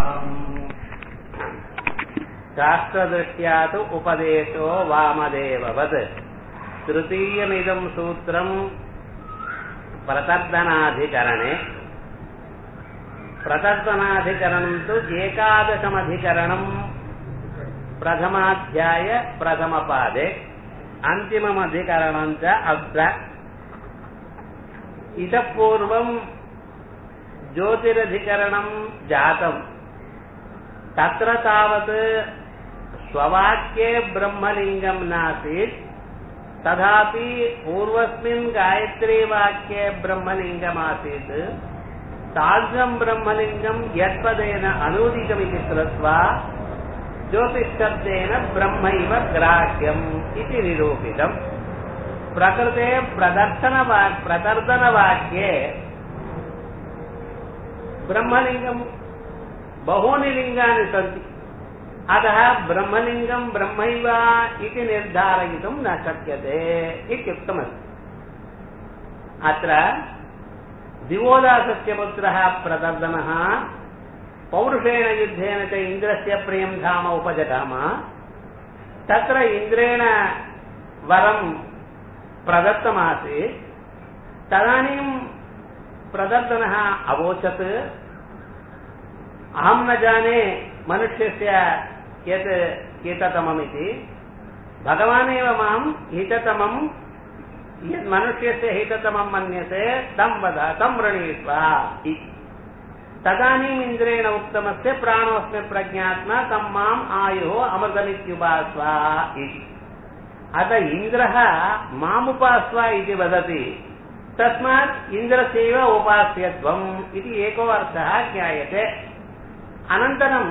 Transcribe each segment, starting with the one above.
शास्त्रदृष्ट्या तु उपदेशो वामदेववत् तृतीयमिदम् सूत्रम् प्रतर्दनाधिकरणे प्रतर्दनाधिकरणम् तु एकादशमधिकरणम् प्रथमाध्याय प्रथमपादे अन्तिममधिकरणम् च अत्र इतः पूर्वम् ज्योतिरधिकरणम् जातम् तत्र तावत् स्ववाक्ये ब्रह्मलिङ्गम् नासीत् तथापि पूर्वस्मिन् गायत्रीवाक्ये ब्रह्मलिङ्गमासीत् तादृशम् ब्रह्मलिङ्गम् यत्पदेन अनूदितमिति कृत्वा ज्योतिष्शब्देन ब्रह्मैव ग्राह्यम् इति निरूपितम् प्रकृते प्रदर्शनवा प्रदर्शनवाक्ये ब्रह्मलिङ्गम् बहूनि लिङ्गानि सन्ति अतः ब्रह्मलिङ्गम् ब्रह्मैव इति निर्धारयितुम् न शक्यते इत्युक्तमस्ति अत्र दिवोदासस्य पुत्रः प्रदर्दनः पौरुषेण युद्धेन च इन्द्रस्य प्रियम् धाम उपजगाम तत्र इन्द्रेण वरम् प्रदत्तमासीत् तदानीम् प्रदर्दनः अवोचत् अहं न जाने मनुष्यस्य यत् हिततममिति भगवानेव मां हिततमं यत् मनुष्यस्य हिततमं मन्यते तं वद तं वृणीष्व इति तदानीम् इन्द्रेण उक्तमस्य प्राणोऽस्मि प्रज्ञात्मा तं माम् आयुः अमृतमित्युपास्व इति अत इन्द्रः मामुपास्व इति वदति तस्मात् इन्द्रस्यैव उपास्यत्वम् इति एको अर्थः ज्ञायते अनन्तरं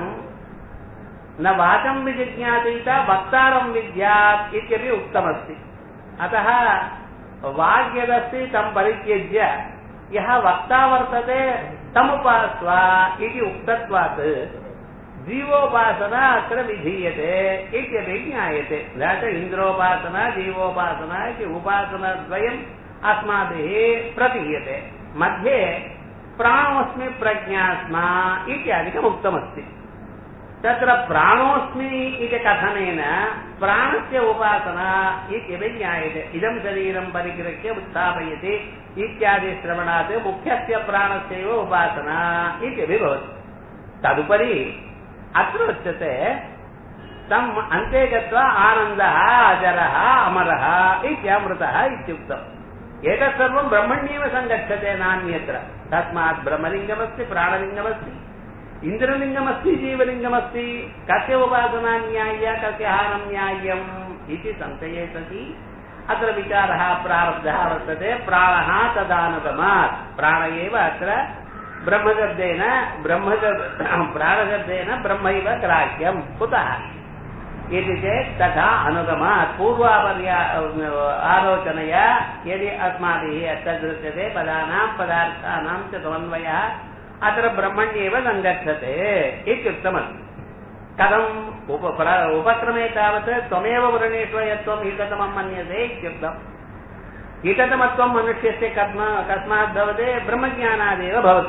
न वाचं विजिज्ञातीत वक्तारं विद्यात् इत्यपि उक्तमस्ति अतः वाग्यदस्ति तं परित्यज्य यः वक्ता वर्तते तमुपास्व इति उक्तत्वात् जीवोपासना अत्र विधीयते इत्यपि ज्ञायते न च इन्द्रोपासना जीवोपासना इति उपासनाद्वयम् अस्माभिः प्रतीयते मध्ये प्राणोऽस्मि प्रज्ञात्मा इत्यादिकम् उक्तमस्ति तत्र प्राणोऽस्मि इति कथनेन प्राणस्य उपासना इत्यपि ज्ञायते इदं शरीरं परिगृह्य उत्थापयति इत्यादि श्रवणात् मुख्यस्य प्राणस्यैव उपासना इत्यपि भवति तदुपरि अत्र उच्यते तम् अन्ते गत्वा आनन्दः अजरः अमरः इत्यामृतः इत्युक्तम् एतत् सर्वं ब्रह्मण्येव सङ्गच्छते नान्यत्र तस्मात् ब्रह्मलिङ्गमस्ति प्राणलिङ्गमस्ति इन्द्रलिङ्गमस्ति जीवलिङ्गमस्ति कस्य उपासना न्याय्या कस्य हारं न्याय्यम् इति संशये सति अत्र विचारः प्रारब्धः वर्तते प्राणः तदानुगमात् प्राण एव अत्र ब्रह्मशब्देन ब्रह्मशब् प्राणशब्देन ब्रह्मैव ग्राह्यम् कुतः इति चेत् तथा अनुगमात् पूर्वापर्या आलोचनया यदि अस्माभिः अत्र दृश्यते पदानां पदार्थानां च समन्वयः अत्र ब्रह्मण्येव सङ्गच्छते इत्युक्तमस्ति कथम् उप उपक्रमे तावत् त्वमेव वृणेष्व यत्त्वं हिततमं मन्यते इत्युक्तम् हिततमत्वं मनुष्यस्य कस्म कस्मात् भवति ब्रह्मज्ञानादेव भवति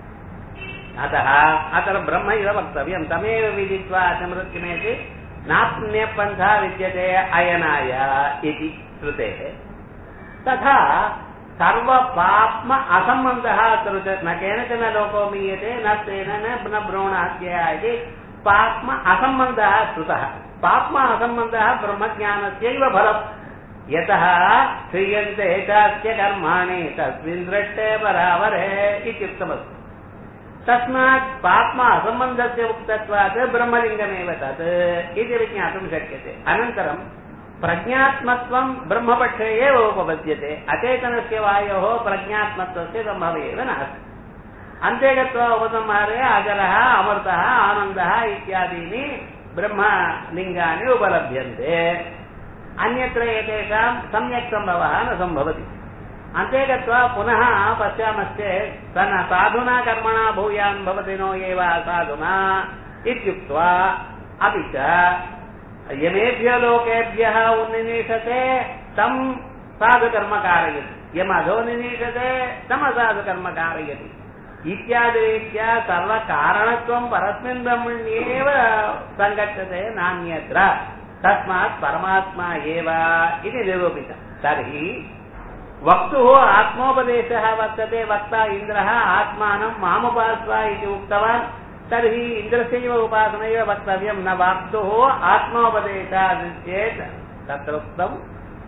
अतः अत्र ब्रह्म इव वक्तव्यं तमेव विदित्वा समृत्तिमेति नाप्न्यपन्था विद्यते अयनाय इति श्रुतेः तथा सर्वपाप्म असम्बन्धः अत्र न केनचन लोको मीयते न तेन न भ्रूणाद्यः इति पाप्म असम्बन्धः श्रुतः पाप्म असम्बन्धः ब्रह्मज्ञानस्यैव फलम् यतः क्रियन्ते चास्य कर्माणि तस्मिन् दृष्टे परावरे इत्युक्तमस्ति तस्मात् पाप्म असम्बन्धस्य उक्तत्वात् ब्रह्मलिङ्गमेव तत् इति विज्ञातुं शक्यते अनन्तरं प्रज्ञात्मत्वं ब्रह्मपक्षे एव उपपद्यते अचेतनस्य वायोः प्रज्ञात्मत्वस्य सम्भव एव नास्ति अन्ते गत्वा उपसंहारे अजरः अमृतः आनन्दः इत्यादीनि ब्रह्मलिङ्गानि उपलभ्यन्ते अन्यत्र एतेषां सम्यक् सम्भवः न सम्भवति अन्ते गत्वा पुनः पश्यामश्चेत् स न साधुना कर्मणा भूयान् भवति नो एव असाधुना इत्युक्त्वा अपि च यमेभ्य लोकेभ्यः उन्निनीषते तं साधुकर्म कारयति यमधो निनीषते तमसाधुकर्म कारयति इत्यादिरीत्या सर्वकारणत्वं परस्मिन् ब्रह्मण्येव सङ्गच्छते नान्यत्र तस्मात् परमात्मा एव इति निरूपितम् तर्हि वक्तुः आत्मोपदेशः वर्तते वक्ता इन्द्रः आत्मानं मामुपास्व इति उक्तवान् तर्हि इन्द्रस्यैव उपासनैव वक्तव्यं न वक्तुः आत्मोपदेशात् चेत् तत्र उक्तम्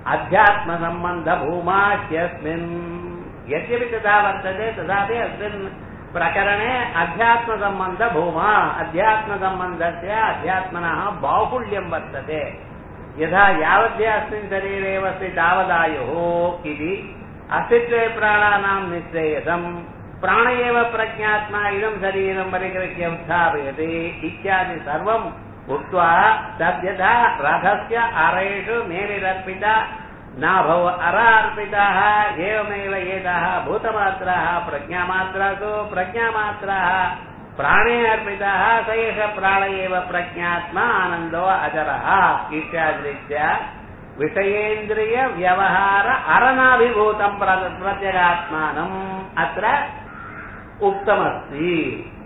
अध्यात्मसम्बन्धभूमाह्यस्मिन् यद्यपि तथा वर्तते तथापि अस्मिन् प्रकरणे अध्यात्मसम्बन्धभूमा अध्यात्मसम्बन्धस्य अध्यात्मनः बाहुल्यं वर्तते यथा यावद्य अस्मिन् शरीरे अस्ति तावदायुः इति अस्तित्वे प्राणानां निःश्रेयसम् प्राण एव प्रज्ञात्मा इदं शरीरं परिगृह्य उत्थापयति इत्यादि सर्वम् उक्त्वा तद्यथा रथस्य अरेषु मेलिरर्पिता नाभौ अरार्पिताः एवमेव एताः भूतमात्राः प्रज्ञामात्रासु प्रज्ञामात्राः प्राणे अर्पिताः स एष प्राण एव प्रज्ञात्मा आनन्दो अजरः इत्यादिरीत्या विषयेन्द्रिय व्यवहार अरणाभिभूतं प्रत्यगात्मानम् अत्र उक्तमस्ति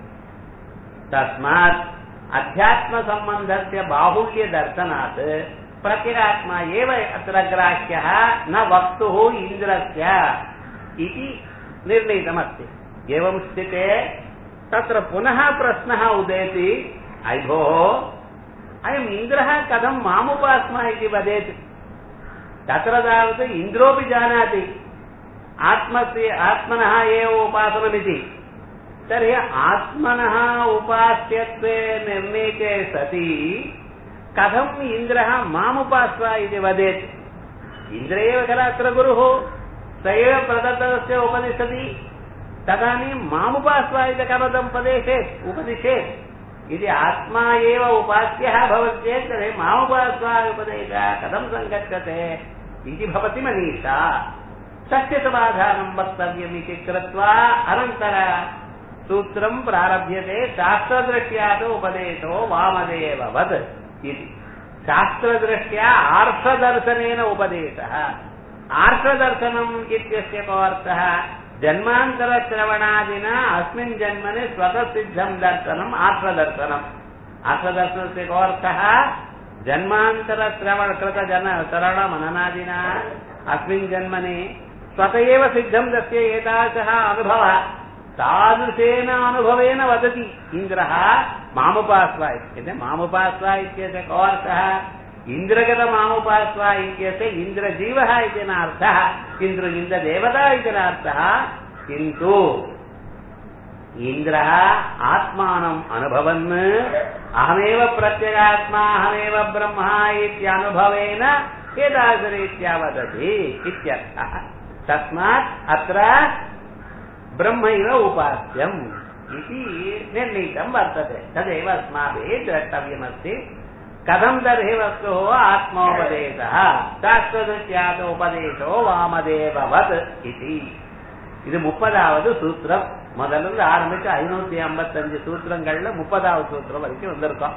तस्मात् अध्यात्मसम्बन्धस्य बाहुल्यदर्शनात् प्रत्यगात्मा एव अत्र ग्राह्यः न वक्तुः इन्द्रस्य इति निर्णीतमस्ति एवं स्थिते तत्र पुनः प्रश्नः उदेति अयि भोः अयम् इन्द्रः कथं मामुपास्मा इति वदेत् तत्र तावत् इन्द्रोऽपि जानाति आत्मस्य आत्मनः एव उपासनमिति तर्हि आत्मनः उपास्यत्वे निर्णीते सति कथम् इन्द्रः मामुपास्व इति वदेत् इन्द्र एव खल अत्र गुरुः स एव प्रदत्तस्य उपदिशति तदानीं मामुपास्व इति कथम् उपदेशेत् उपदिशेत् यदि आत्मा एव उपास्यः भवति चेत् तर्हि मामुपास्व उपदेशः कथं सङ्गच्छते इति भवति मनीषा तस्य समाधानं वक्तव्यम् इति कृत्वा अनन्तर सूत्रं प्रारभ्यते शास्त्रदृष्ट्या तु उपदेशो वामदेववत् इति शास्त्रदृष्ट्या आर्षदर्शनेन उपदेशः आर्षदर्शनम् इत्यस्य को अर्थः जन्मान्तरश्रवणादिना अस्मिन् जन्मनि स्वतःसिद्धं दर्शनम् आर्षदर्शनम् आर्षदर्शनस्य को अर्थः जन्मान्तरश्रवण कृतजन शरणमननादिना अस्मिन् जन्मनि स्वत एव सिद्धं तस्य एतादृशः अनुभवः तादृशेन अनुभवेन वदति इन्द्रः मामुपास्व इत्यस्य मामुपास्व इत्यस्य को अर्थः इन्द्रगतमामुपास्व इत्यस्य इन्द्रजीवः इति नार्थः किन्तु इन्द्रदेवता इति नार्थः किन्तु इन्द्रः आत्मानम् अनुभवन् अहमेव प्रत्यगात्मा अहमेव ब्रह्म इत्यनुभवेन एतादृशरीत्या वदति इत्यर्थः तस्मात् अत्र ब्रह्मैव उपास्यम् इति निर्णीतं वर्तते तदेव अस्माभिः द्रष्टव्यमस्ति कथं तर्हि वस्तुः आत्मोपदेशः शास्त्रदृश्यात् उपदेशो वामदेववत् इति இது முப்பதாவது சூத்திரம் முதல்ல இருந்து ஆரம்பிச்சு ஐநூத்தி ஐம்பத்தஞ்சு சூத்திரங்கள்ல முப்பதாவது சூத்திரம் வரைக்கும் வந்திருக்கோம்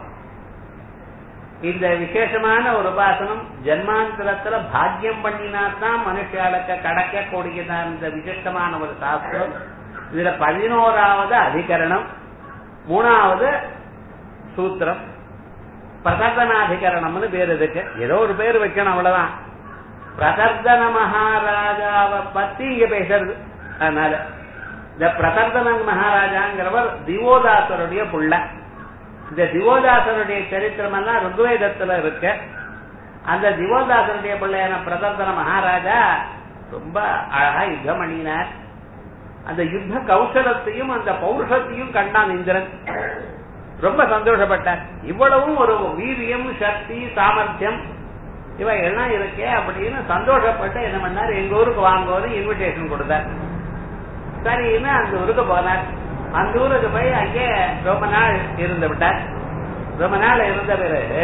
இந்த விசேஷமான ஒரு உபாசனம் ஜென்மாந்தரத்துல பாக்கியம் பண்ணினாத்தான் மனுஷாளுக்கு கடக்க கூடியதான் இந்த விசிஷ்டமான ஒரு சாஸ்திரம் இதுல பதினோராவது அதிகரணம் மூணாவது சூத்திரம் பிரதர்தனாதிகரணம்னு பேர் இதுக்கு ஏதோ ஒரு பேர் வைக்கணும் அவ்வளவுதான் பிரதர்தன மகாராஜாவை பத்தி இங்க பேசுறது அதனால இந்த பிரதர்தன மகாராஜாங்கிறவர் திவோதாசருடைய புள்ள இந்த திவோதாசருடைய சரித்திரம் எல்லாம் ருக்வேதத்துல இருக்கு அந்த திவோதாசருடைய பிள்ளையான பிரதர்தன மகாராஜா ரொம்ப அழகா யுத்தம் பண்ணினார் அந்த யுத்த கௌசலத்தையும் அந்த பௌருஷத்தையும் கண்டான் இந்திரன் ரொம்ப சந்தோஷப்பட்டார் இவ்வளவும் ஒரு வீரியம் சக்தி சாமர்த்தியம் இவ எல்லாம் இருக்கே அப்படின்னு சந்தோஷப்பட்டு என்ன பண்ணார் எங்க ஊருக்கு வாங்குவது இன்விடேஷன் கொடுத்தார் சரின்னு அந்த ஊருக்கு போனார் அந்த ஊருக்கு போய் அங்கே ரொம்ப நாள் இருந்து விட்டார் ரொம்ப நாள் இருந்த பிறகு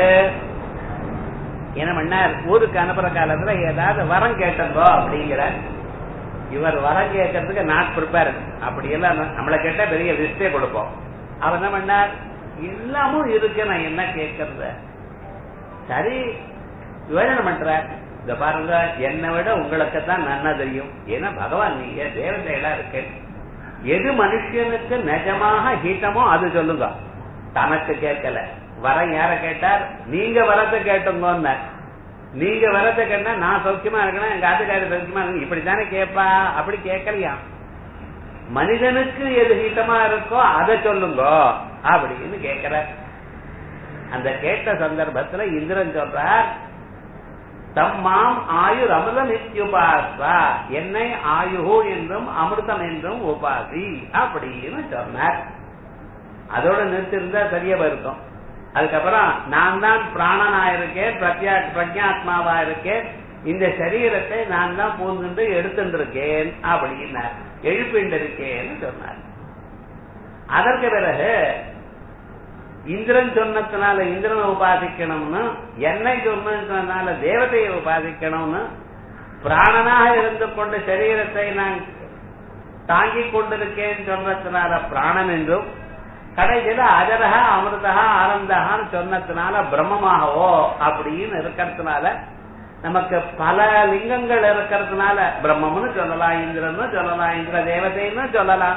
என்ன பண்ணார் ஊருக்கு அனுப்புற காலத்துல ஏதாவது வரம் கேட்டங்கோ அப்படிங்கிற இவர் வரம் கேட்கறதுக்கு நாட் ப்ரிப்பேர் அப்படி எல்லாம் நம்மளை கேட்டா பெரிய லிஸ்டே கொடுப்போம் அவர் என்ன பண்ணார் எல்லாமும் இருக்கு நான் என்ன கேட்கறது சரி யோஜனை பண்ற இந்த பாருங்க என்னை விட உங்களுக்கு தான் நன்னா தெரியும் ஏன்னா பகவான் நீங்க தேவதைகளா இருக்கு எது மனுஷனுக்கு நிஜமாக ஹிதமோ அது சொல்லுங்க தனக்கு கேட்கல வர யார கேட்டார் நீங்க வரத்தை கேட்டுங்கன்னு நீங்க வரத்தை கேட்டா நான் சௌக்கியமா இருக்கணும் எங்க ஆத்துக்காரி சௌக்கியமா இருக்கணும் இப்படித்தானே கேட்பா அப்படி கேட்கலையா மனிதனுக்கு எது ஹிதமா இருக்கோ அதை சொல்லுங்க அப்படின்னு கேட்கிற அந்த கேட்ட சந்தர்ப்பத்துல இந்திரன் சொல்றார் தம்மாம் ஆயுர் அமிர்தம் இத்தியுபாசா என்னை ஆயுகு என்றும் அமிர்தம் என்றும் உபாசி அப்படின்னு சொன்னார் அதோட நிறுத்திருந்தா சரியா இருக்கும் அதுக்கப்புறம் நான் தான் பிராணனா இருக்கேன் பிரத்யா பிரஜாத்மாவா இருக்கேன் இந்த சரீரத்தை நான் தான் பூந்துண்டு எடுத்துட்டு இருக்கேன் அப்படின்னார் எழுப்பிண்டு இருக்கேன்னு சொன்னார் அதற்கு பிறகு இந்திரன் சொன்னதுனால இந்திரனை உபாதிக்கணும்னு என்னை சொன்னதுனால தேவதையை உபாதிக்கணும்னு பிராணனாக இருந்து கொண்டு சரீரத்தை நான் தாங்கிக் கொண்டிருக்கேன் சொன்னதுனால பிராணன் என்றும் கடைசியில அஜரக அமிர்தா ஆனந்தகான்னு சொன்னதுனால பிரம்மமாகவோ அப்படின்னு இருக்கிறதுனால நமக்கு பல லிங்கங்கள் இருக்கிறதுனால பிரம்மம்னு சொல்லலாம் இந்திரன்னு சொல்லலாம் இந்திர தேவதைன்னு சொல்லலாம்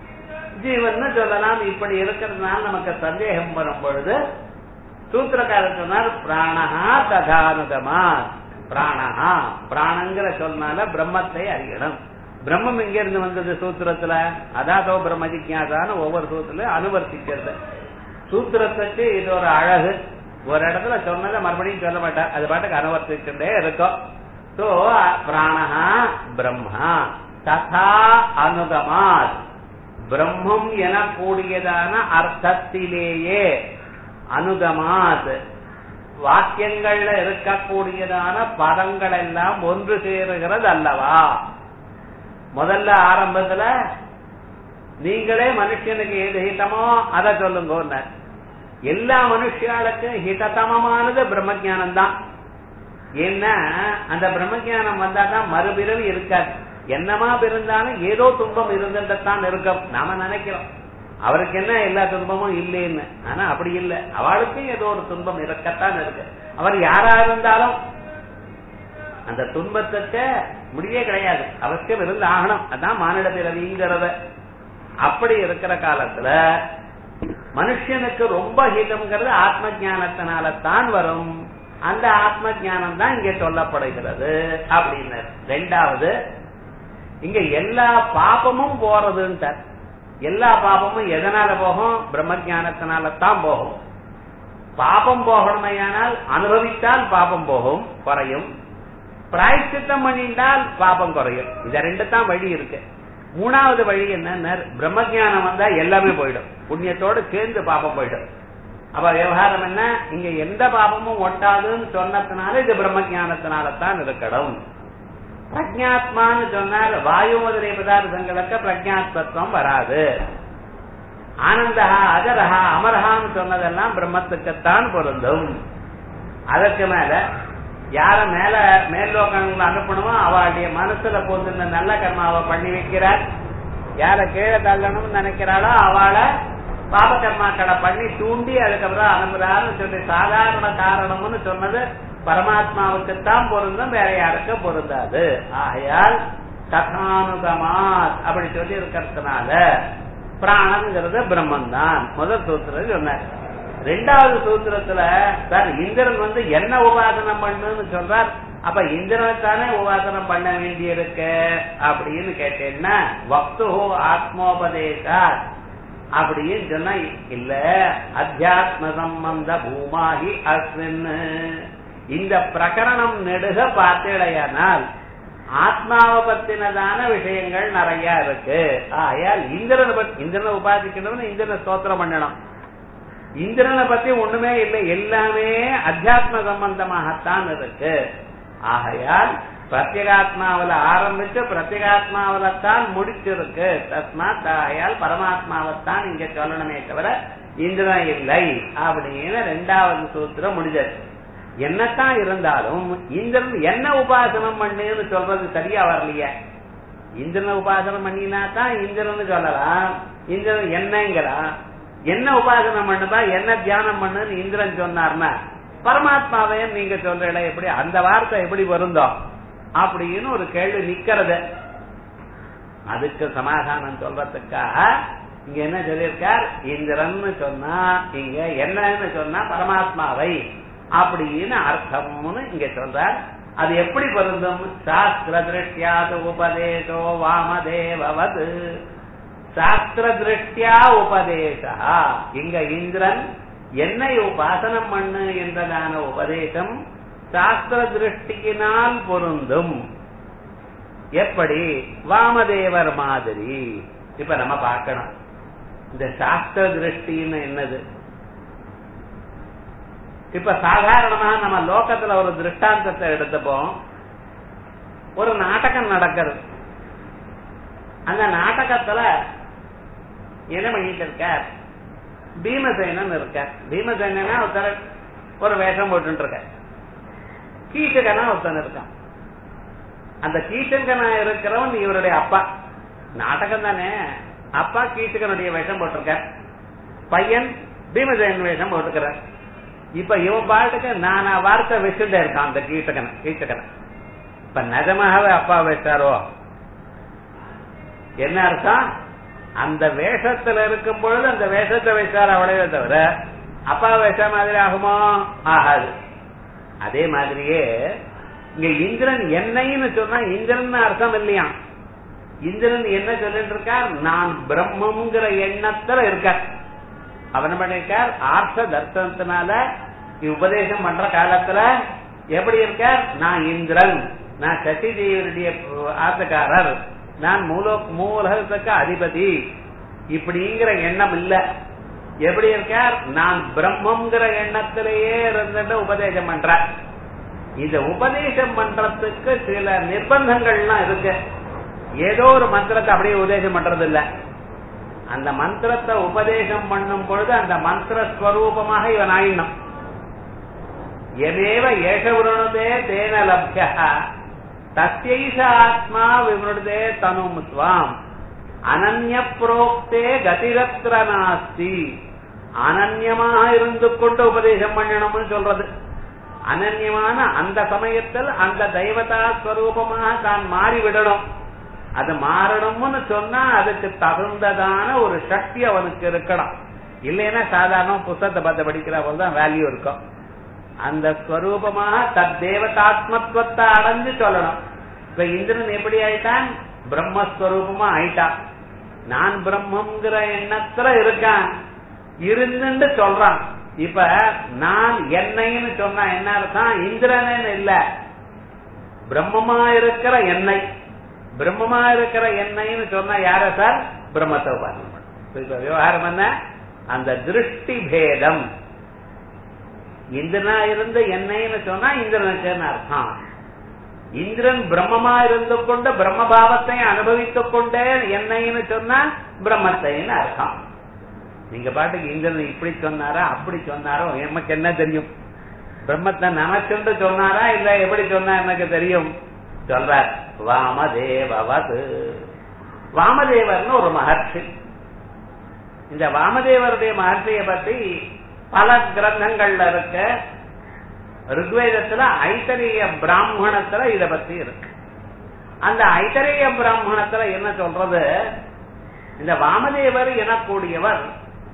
ஜீவன் சொல்லலாம் இப்படி இருக்கிறதுனால நமக்கு சந்தேகம் வரும் பொழுது சூத்திரக்காரர் சொன்னார் பிராணஹா ததானுகமா பிராணஹா பிராணங்கிற சொன்னால பிரம்மத்தை அறியணும் பிரம்மம் எங்க இருந்து வந்தது சூத்திரத்துல அதாதோ பிரம்ம ஜிக்யாசான்னு ஒவ்வொரு சூத்திரம் அனுவர்த்திக்கிறது சூத்திரத்துக்கு இது ஒரு அழகு ஒரு இடத்துல சொன்னதை மறுபடியும் சொல்ல மாட்டார் அது பாட்டுக்கு அனுவர்த்திச்சுட்டே இருக்கும் சோ பிராணஹா பிரம்மா ததா அனுகமாத் பிரம்மம் எனக்கூடியதான அர்த்தத்திலேயே அனுகமாத் வாக்கியங்கள்ல இருக்கக்கூடியதான பதங்கள் எல்லாம் ஒன்று சேருகிறது அல்லவா முதல்ல ஆரம்பத்துல நீங்களே மனுஷனுக்கு எது ஹிதமோ அதை சொல்லுங்க எல்லா மனுஷாளுக்கும் ஹிததமமானது பிரம்மஜானம் தான் ஏன்னா அந்த பிரம்மஜானம் வந்தாதான் மறுபிறவி இருக்காது என்னமா பிறந்தாலும் ஏதோ துன்பம் இருந்துதான் இருக்கும் நாம நினைக்கிறோம் அவருக்கு என்ன எல்லா துன்பமும் இல்லைன்னு ஆனா அப்படி இல்லை அவளுக்கும் ஏதோ ஒரு துன்பம் இருக்கத்தான் இருக்கு அவர் யாரா இருந்தாலும் அந்த துன்பத்துக்கு முடிவே கிடையாது அவசியம் இருந்து ஆகணும் அதான் மானிட பிறவிங்கிறத அப்படி இருக்கிற காலத்துல மனுஷனுக்கு ரொம்ப ஹிதம்ங்கிறது ஆத்ம ஜானத்தினால தான் வரும் அந்த ஆத்ம ஜானம் தான் இங்க சொல்லப்படுகிறது அப்படின்னு ரெண்டாவது இங்க எல்லா பாபமும் போறதுன்னு எல்லா பாபமும் எதனால போகும் பிரம்ம ஜானத்தினால தான் போகும் பாபம் போகணுமையானால் அனுபவித்தால் பாபம் போகும் குறையும் பிராய்ச்சித்தம் பண்ணிட்டால் பாபம் குறையும் இந்த ரெண்டு தான் வழி இருக்கு மூணாவது வழி என்ன பிரம்ம ஜானம் வந்தா எல்லாமே போயிடும் புண்ணியத்தோடு சேர்ந்து பாபம் போயிடும் அப்ப விவகாரம் என்ன இங்க எந்த பாபமும் ஒட்டாதுன்னு சொன்னதுனால இது பிரம்ம ஜானத்தினால தான் இருக்கணும் பிரஜாத்மான்னு சொன்னால் வாயு முதலிய பதார்த்தங்களுக்கு பிரஜாத்மத்துவம் வராது ஆனந்தஹா அஜரஹா அமரஹான்னு சொன்னதெல்லாம் பிரம்மத்துக்குத்தான் பொருந்தும் அதற்கு மேல யார மேல மேல்லோக்கங்களை அனுப்பணுமோ அவளுடைய மனசுல போந்து இந்த நல்ல கர்மாவை பண்ணி வைக்கிறார் யார கீழே தள்ளணும்னு நினைக்கிறாளோ அவளை பாப கர்மாக்களை பண்ணி தூண்டி அதுக்கப்புறம் அனுப்புறாருன்னு சொல்லி சாதாரண காரணம்னு சொன்னது பரமாத்மாவுக்குத்தான் பொருந்தும் வேற யாருக்கும் பொருந்தாது ஆகையால் கதானுகமாத் அப்படி சொல்லி இருக்கிறதுனால பிராணங்கிறது பிரம்மன் தான் முதல் சூத்திரம் சொன்னார் ரெண்டாவது சூத்திரத்துல சார் இந்திரன் வந்து என்ன உபாசனம் பண்ணுன்னு சொல்றார் அப்ப இந்திரனைத்தானே உபாசனம் பண்ண வேண்டி இருக்கு அப்படின்னு கேட்டேன்னா வக்து ஆத்மோபதேசா அப்படின்னு சொன்னா இல்ல அத்தியாத்ம சம்பந்த பூமாகி அஸ்வின் இந்த பிரகரணம் நெடுக பார்த்தேடையானால் ஆத்மாவை பத்தினதான விஷயங்கள் நிறைய இருக்கு ஆயால் இந்திரனை பத்தி இந்திரனை உபாதிக்கணும்னு இந்திரனை ஸ்தோத்திரம் பண்ணணும் இந்திரனை பத்தி ஒண்ணுமே இல்லை எல்லாமே அத்தியாத்ம சம்பந்தமாகத்தான் இருக்கு ஆகையால் பிரத்யேகாத்மாவில ஆரம்பிச்சு பிரத்யேகாத்மாவில தான் முடிச்சிருக்கு தஸ்மாத் ஆகையால் பரமாத்மாவைத்தான் இங்க சொல்லணுமே தவிர இந்திரன் இல்லை அப்படின்னு ரெண்டாவது சூத்திரம் முடிஞ்சது என்னத்தான் இருந்தாலும் இந்திரன் என்ன உபாசனம் பண்ணுன்னு சொல்றது சரியா வரலையே இந்திரனை உபாசனம் பண்ணினா தான் இந்திரன் சொல்லலாம் இந்திரன் என்னங்கிறான் என்ன உபாசனம் பண்ணுப்பா என்ன தியானம் பண்ணுன்னு இந்திரன் சொன்னார்னா பரமாத்மாவையும் நீங்க சொல்றீங்களே எப்படி அந்த வார்த்தை எப்படி வருந்தோம் அப்படின்னு ஒரு கேள்வி நிக்கிறது அதுக்கு சமாதானம் சொல்றதுக்காக இங்க என்ன சொல்லியிருக்கார் இந்திரன்னு சொன்னா இங்க என்னன்னு சொன்னா பரமாத்மாவை அப்படின்னு அர்த்தம்னு இங்க சொல்றார் அது எப்படி பொருந்தும் சாஸ்திர திருஷ்டியாது உபதேசோ வாமதேவது சாஸ்திர திருஷ்டியா உபதேசா இங்க இந்திரன் என்னை உபாசனம் பண்ணு என்றதான உபதேசம் சாஸ்திர திருஷ்டியினால் பொருந்தும் எப்படி வாமதேவர் மாதிரி இப்ப நம்ம பார்க்கணும் இந்த சாஸ்திர திருஷ்டின்னு என்னது இப்ப சாதாரணமா நம்ம லோகத்துல ஒரு திருஷ்டாந்தத்தை எடுத்துப்போம் ஒரு நாடகம் நடக்கிறது அந்த நாடகத்துல என்ன பண்ணிட்டு இருக்கார் பீமசேனன் இருக்கார் பீமசேனா ஒருத்தர் ஒரு வேஷம் போட்டு இருக்கார் கீச்சகனா ஒருத்தன் இருக்கான் அந்த கீச்சங்கனா இருக்கிறவன் இவருடைய அப்பா நாடகம் தானே அப்பா கீச்சகனுடைய வேஷம் போட்டிருக்கார் பையன் பீமசேனன் வேஷம் போட்டுக்கிறார் இப்ப இவன் பாட்டுக்கு நானா வார்த்தை வச்சுட்டே இருக்கான் அந்த கீச்சகனை கீச்சகனை இப்ப நிஜமாகவே அப்பா வச்சாரோ என்ன அர்த்தம் அந்த வேஷத்துல இருக்கும் பொழுது அந்த வேஷத்தை வச்சார் அவ்வளவே தவிர அப்பா வேஷ மாதிரி ஆகுமோ ஆகாது அதே மாதிரியே இங்க இந்திரன் என்னைன்னு சொன்னா இந்திரன் அர்த்தம் இல்லையா இந்திரன் என்ன சொல்லிட்டு இருக்கார் நான் பிரம்மங்கிற எண்ணத்துல இருக்கார் அவன் பண்ணிருக்கார் ஆர்த்த தர்சனத்தினால உபதேசம் பண்ற காலத்துல எப்படி இருக்கார் நான் இந்திரன் நான் சசி தேவனுடைய ஆத்தக்காரர் நான் மூலோ மூலகத்துக்கு அதிபதி இப்படிங்கிற எண்ணம் இல்ல எப்படி இருக்கார் நான் பிரம்மங்கிற எண்ணத்திலேயே இருந்துட்டு உபதேசம் பண்ற இந்த உபதேசம் பண்றதுக்கு சில நிர்பந்தங்கள்லாம் இருக்கு ஏதோ ஒரு மந்திரத்தை அப்படியே உபதேசம் பண்றது இல்ல அந்த மந்திரத்தை உபதேசம் பண்ணும் பொழுது அந்த மந்திர ஸ்வரூபமாக இவன் ஆயிடணும் எதேவ ஏஷ விருணுதே தேன லப்யா தஸ்யைஷ ஆத்மா விவருடே தனும் ஸ்வாம் அனன்ய புரோக்தே கதிரத்ர நாஸ்தி அனன்யமாக இருந்து கொண்டு உபதேசம் பண்ணணும்னு சொல்றது அனன்யமான அந்த சமயத்தில் அந்த தெய்வதா ஸ்வரூபமாக தான் மாறிவிடணும் அது மாறணும்னு சொன்னா அதுக்கு தகுந்ததான ஒரு சக்தி அவனுக்கு இருக்கணும் இல்லைன்னா சாதாரண புத்தகத்தை பார்த்து படிக்கிற தான் வேல்யூ இருக்கும் அந்த ஸ்வரூபமாக தத் தேவதாத்மத்துவத்தை அடைஞ்சு சொல்லணும் இப்ப இந்திரன் எப்படி ஆயிட்டான் பிரம்மஸ்வரூபமா ஆயிட்டான் நான் பிரம்மங்கிற எண்ணத்துல இருக்கான் இருந்துட்டு சொல்றான் இப்ப நான் என்னைன்னு சொன்னா என்ன அர்த்தம் இந்திரன் இல்ல பிரம்மமா இருக்கிற எண்ணெய் பிரம்மமா இருக்கிற எண்ணெய்னு சொன்னா யார சார் பிரம்மத்தை உபாசனம் பண்ணும் இப்ப விவகாரம் என்ன அந்த திருஷ்டி பேதம் இந்திரனா இருந்த எண்ணெய்னு சொன்னா இந்திரனுக்குன்னு அர்த்தம் இந்திரன் பிரம்மமா இருந்து கொண்டு பிரம்மபாவத்தை அனுபவித்துக் கொண்டே என்னைன்னு சொன்னா பிரம்மத்தைன்னு அர்த்தம் நீங்க பாட்டுக்கு இந்திரன் இப்படி சொன்னாரா அப்படி சொன்னாரோ எனக்கு என்ன தெரியும் பிரம்மத்தை நினைச்சுண்டு சொன்னாரா இல்ல எப்படி சொன்னா எனக்கு தெரியும் சொல்றார் வாமதேவது வாமதேவர்னு ஒரு மகர்ஷி இந்த வாமதேவருடைய மகர்ஷியை பத்தி பல கிரந்தங்கள்ல இருக்க ருக்வேதத்துல ஐத்தரிய பிராமணத்துல இத பத்தி இருக்கு அந்த ஐத்தரிய பிராமணத்துல என்ன சொல்றது இந்த வாமதேவர் எனக்கூடியவர்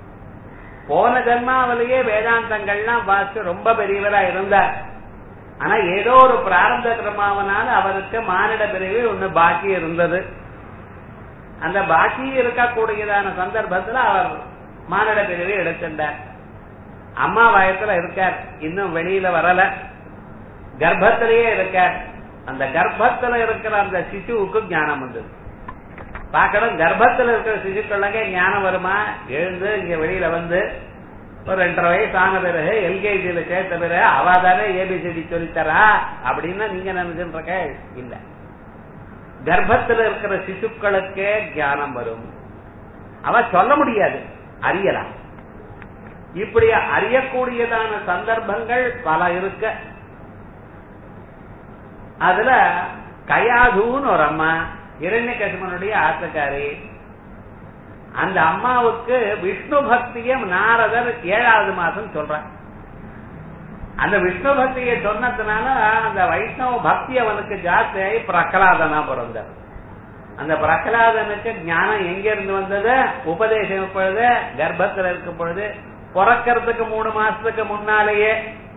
போன ஜன்மாவிலேயே வேதாந்தங்கள்லாம் வாசிச்சு ரொம்ப பெரியவரா இருந்தார் ஆனா ஏதோ ஒரு பிராரம்ப கிரமாவனால அவருக்கு மானிட பிரிவு ஒண்ணு பாக்கி இருந்தது அந்த பாக்கி இருக்கக்கூடியதான சந்தர்ப்பத்துல அவர் மானிட பிரிவை எடுத்திருந்தார் அம்மா வயத்துல இருக்கார் இன்னும் வெளியில வரல கர்ப்பத்திலேயே இருக்கார் அந்த கர்ப்பத்துல இருக்கிற அந்த சிசுவுக்கு ஞானம் வந்தது பார்க்கணும் கர்ப்பத்துல இருக்கிற சிசுக்களுக்கு ஞானம் வருமா எழுந்து இங்க வெளியில வந்து ஒரு ரெண்டரை வயசு ஆன பிறகு எல்கேஜியில சேர்த்த பிறகு அவ தானே ஏபிசிடி சொல்லித்தரா அப்படின்னு நீங்க நினைச்சுருக்க இல்ல கர்ப்பத்துல இருக்கிற சிசுக்களுக்கே ஞானம் வரும் அவ சொல்ல முடியாது அறியலாம் இப்படி அறியக்கூடியதான சந்தர்ப்பங்கள் பல இருக்க அதுல கயாதுன்னு ஒரு அம்மா இரண்ய கசிமனுடைய ஆத்தக்காரி அந்த அம்மாவுக்கு விஷ்ணு பக்திய நாரதர் ஏழாவது மாசம் சொல்ற அந்த விஷ்ணு பக்தியை சொன்னதுனால அந்த வைஷ்ணவ பக்தி அவனுக்கு ஜாஸ்தியாகி பிரகலாதனா பிறந்தார் அந்த பிரகலாதனுக்கு ஞானம் எங்க இருந்து வந்தது உபதேசம் எப்பொழுது கர்ப்பத்துல இருக்கும் பொழுது பிறக்கிறதுக்கு மூணு மாசத்துக்கு முன்னாலேயே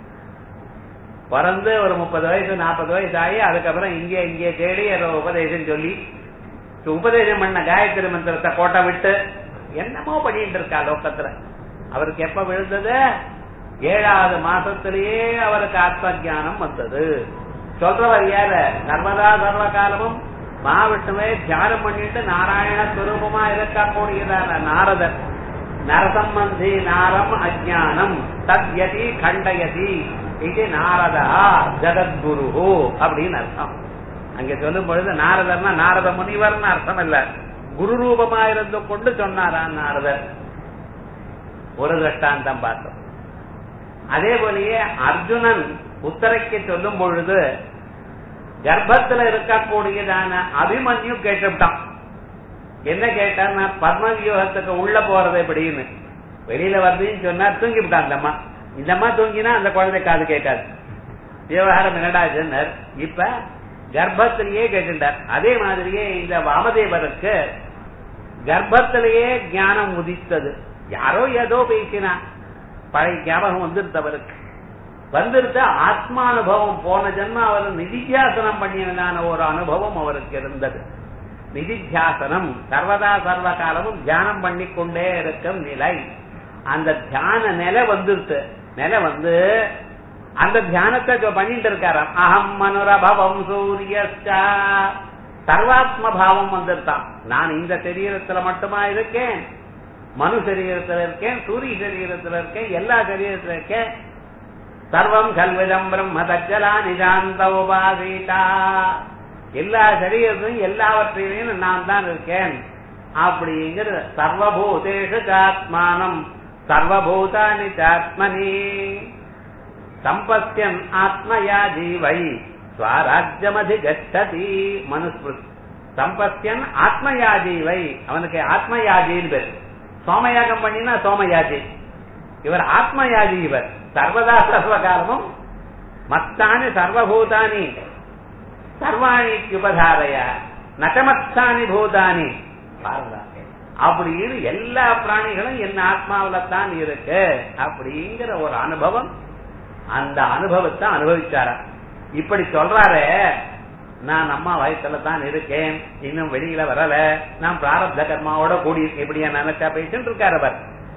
பிறந்து ஒரு முப்பது வயசு நாற்பது வயசு ஆகி அதுக்கப்புறம் இங்கே இங்கே தேடி ஏதோ உபதேசம் சொல்லி உபதேசம் பண்ண காயத்ரி மந்திரத்தை கோட்டை விட்டு என்னமோ பண்ணிட்டு இருக்கா லோக்கத்துல அவருக்கு எப்ப விழுந்தது ஏழாவது மாசத்திலேயே அவருக்கு ஆத்ம ஜானம் வந்தது சொல்றவர் யார நர்மதா சர்வ காலமும் மகாவிஷ்ணுவை தியானம் பண்ணிட்டு நாராயண சுரூபமா இருக்கக்கூடியதான நாரதர் நரசம்பந்தி நாரம் அஜானம் தத்யதி கண்டயதி இது நாரதா ஜகத்குரு அப்படின்னு அர்த்தம் அங்க சொல்லும் பொழுது நாரதர்னா நாரத முனிவர்னு அர்த்தம் இல்ல குரு ரூபமா இருந்து கொண்டு சொன்னாரான் நாரதர் ஒரு கஷ்டாந்தம் பார்த்தோம் அதே போலயே அர்ஜுனன் உத்தரைக்கு சொல்லும் பொழுது கர்ப்பத்துல இருக்கக்கூடியதான அபிமன்யு கேட்டுவிட்டான் என்ன கேட்டான்னா பத்ம வியூகத்துக்கு உள்ள போறது எப்படின்னு வெளியில வருதுன்னு சொன்னா தூங்கிவிட்டான் அந்த அம்மா இந்த அம்மா தூங்கினா அந்த குழந்தை காது கேட்காது விவகாரம் என்னடா சொன்னார் இப்ப கர்ப்பத்திலேயே கேட்டுட்டார் அதே மாதிரியே இந்த வாமதேவருக்கு கர்ப்பத்திலேயே ஞானம் உதித்தது யாரோ ஏதோ பேசினா பழைய ஞாபகம் வந்துருத்தவருக்கு வந்திருந்த ஆத்மானுபவம் போன ஜென்ம அவர் நிதித்தியாசனம் பண்ணியதான ஒரு அனுபவம் அவருக்கு இருந்தது நிதித்தியாசனம் சர்வதா சர்வ காலமும் தியானம் பண்ணி கொண்டே இருக்கும் நிலை அந்த தியான நிலை வந்துருச்சு நிலை வந்து அந்த தியானத்தை பண்ணிட்டு இருக்காராம் அகம் மனுரபவம் சூரியஸ்டா சர்வாத்ம பாவம் வந்துருத்தான் நான் இந்த சரீரத்துல மட்டுமா இருக்கேன் மனு சரீரத்துல இருக்கேன் சூரிய சரீரத்துல இருக்கேன் எல்லா சரீரத்துல இருக்கேன் சர்வம் கல்விதம் பிரம்ம தஜலா நிஜாந்த உபாசீதா எல்லா சரீரத்திலும் எல்லாவற்றிலையும் நான் தான் இருக்கேன் அப்படிங்கிற சர்வபூதேஷு சாத்மானம் சர்வபூதானி சாத்மனி சம்பத்தியன் ஆத்மயா ஜீவை ஸ்வராஜ்யமதி கச்சதி மனுஸ்மிருத் சம்பத்தியன் ஆத்மயாஜீவை அவனுக்கு ஆத்மயாஜின்னு பேர் சோமயாகம் பண்ணினா சோமயாஜி இவர் ஆத்மயாஜி இவர் சர்வதா சர்வகாலமும் மத்தானி சர்வபூதானி சர்வாணி உபதாரைய நகமத்தானி பூதானி பாருங்க அப்படின்னு எல்லா பிராணிகளும் என் ஆத்மாவில தான் இருக்கு அப்படிங்கிற ஒரு அனுபவம் அந்த அனுபவத்தை அனுபவிச்சார இப்படி சொல்றாரு நான் அம்மா வயசுல தான் இருக்கேன் இன்னும் வெளியில வரல நான் பிராரப்த கர்மாவோட கூடி எப்படியா நினைச்சா பேசிட்டு இருக்காரு அவர்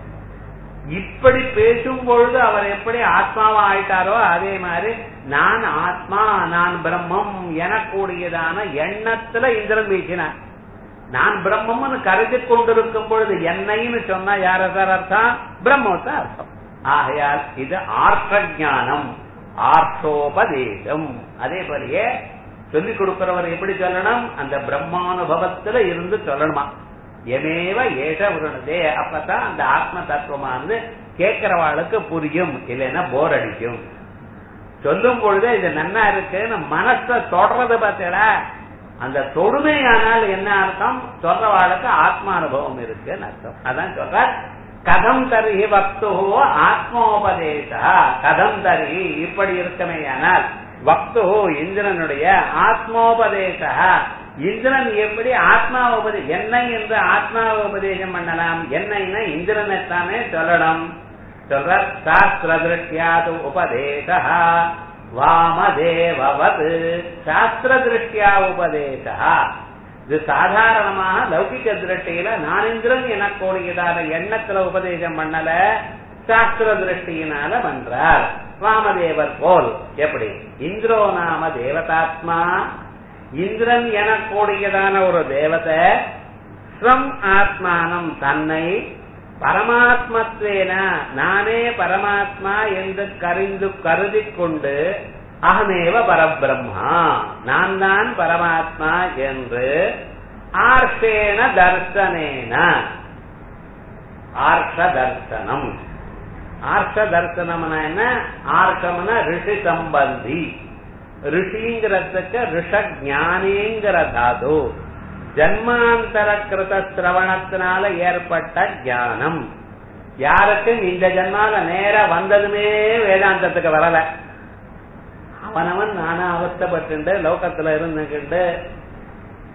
இப்படி பேசும் பொழுது அவர் எப்படி ஆத்மாவா ஆயிட்டாரோ அதே மாதிரி நான் ஆத்மா நான் பிரம்மம் எனக்கூடியதான எண்ணத்துல இந்திரன் வீசினார் நான் பிரம்மம்னு கருதி கொண்டிருக்கும் பொழுது என்னைன்னு சொன்னா யார சார் அர்த்தம் பிரம்மத்தை அர்த்தம் ஆகையால் இது ஆர்த்த ஞானம் ஆர்த்தோபதேசம் அதே போலயே சொல்லிக் கொடுக்கிறவர் எப்படி சொல்லணும் அந்த பிரம்மானுபவத்துல இருந்து சொல்லணுமா எமேவ ஏஷ உருணதே அப்பதான் அந்த ஆத்ம தத்துவமானது கேட்கிறவாளுக்கு புரியும் இல்லைன்னா போர் அடிக்கும் சொல்லும் பொழுது இது நன்னா இருக்குன்னு மனச தொடறது பார்த்தீங்களா அந்த தொடுமையானால் என்ன அர்த்தம் சொல்றவாளுக்கு ஆத்மானுபவம் இருக்குன்னு அர்த்தம் அதான் சொல்ற கதம் தருகி பக்து ஆத்மோபதேசா கதம் தருகி இப்படி இருக்கமேயானால் பக்து இந்திரனுடைய ஆத்மோபதேசா இந்திரன் எப்படி ஆத்மா உபதே என்னை என்று ஆத்மா உபதேசம் பண்ணலாம் என்னைன்னா இந்திரனைத்தானே சொல்லணும் சொல்ற சாஸ்திர திருஷ்டியாது உபதேச வாமதேவது சாஸ்திர திருஷ்டியா உபதேச இது சாதாரணமாக லௌகிக திருஷ்டியில நான் இந்திரன் எனக்கூடியதான எண்ணத்துல உபதேசம் பண்ணல சாஸ்திர திருஷ்டியினால பண்றார் வாமதேவர் போல் எப்படி இந்திரோ நாம தேவதாத்மா இந்திரன் எனக்கூடியதான ஒரு தேவதை ஸ்வம் ஆத்மானம் தன்னை பரமாத்மத்வேன நானே பரமாத்மா என்று கரிந்து கருதி கொண்டு அகமேவ பரபிரம்மா நான் தான் பரமாத்மா என்று ஆர்ஷேன தர்சனேன ஆர்ஷ தர்சனம் ஆர்ஷ தர்சனம்னா என்ன ஆர்ஷம்னா ரிஷி சம்பந்தி ரிஷிங்கிறதுக்கு ரிஷ ஞானிங்கிற தாது ஜன்மாந்தர கிருத சிரவணத்தினால ஏற்பட்ட ஞானம் யாருக்கும் இந்த ஜன்மால நேர வந்ததுமே வேதாந்தத்துக்கு வரல அவனவன் நானா அவஸ்தப்பட்டு லோகத்துல இருந்துகிட்டு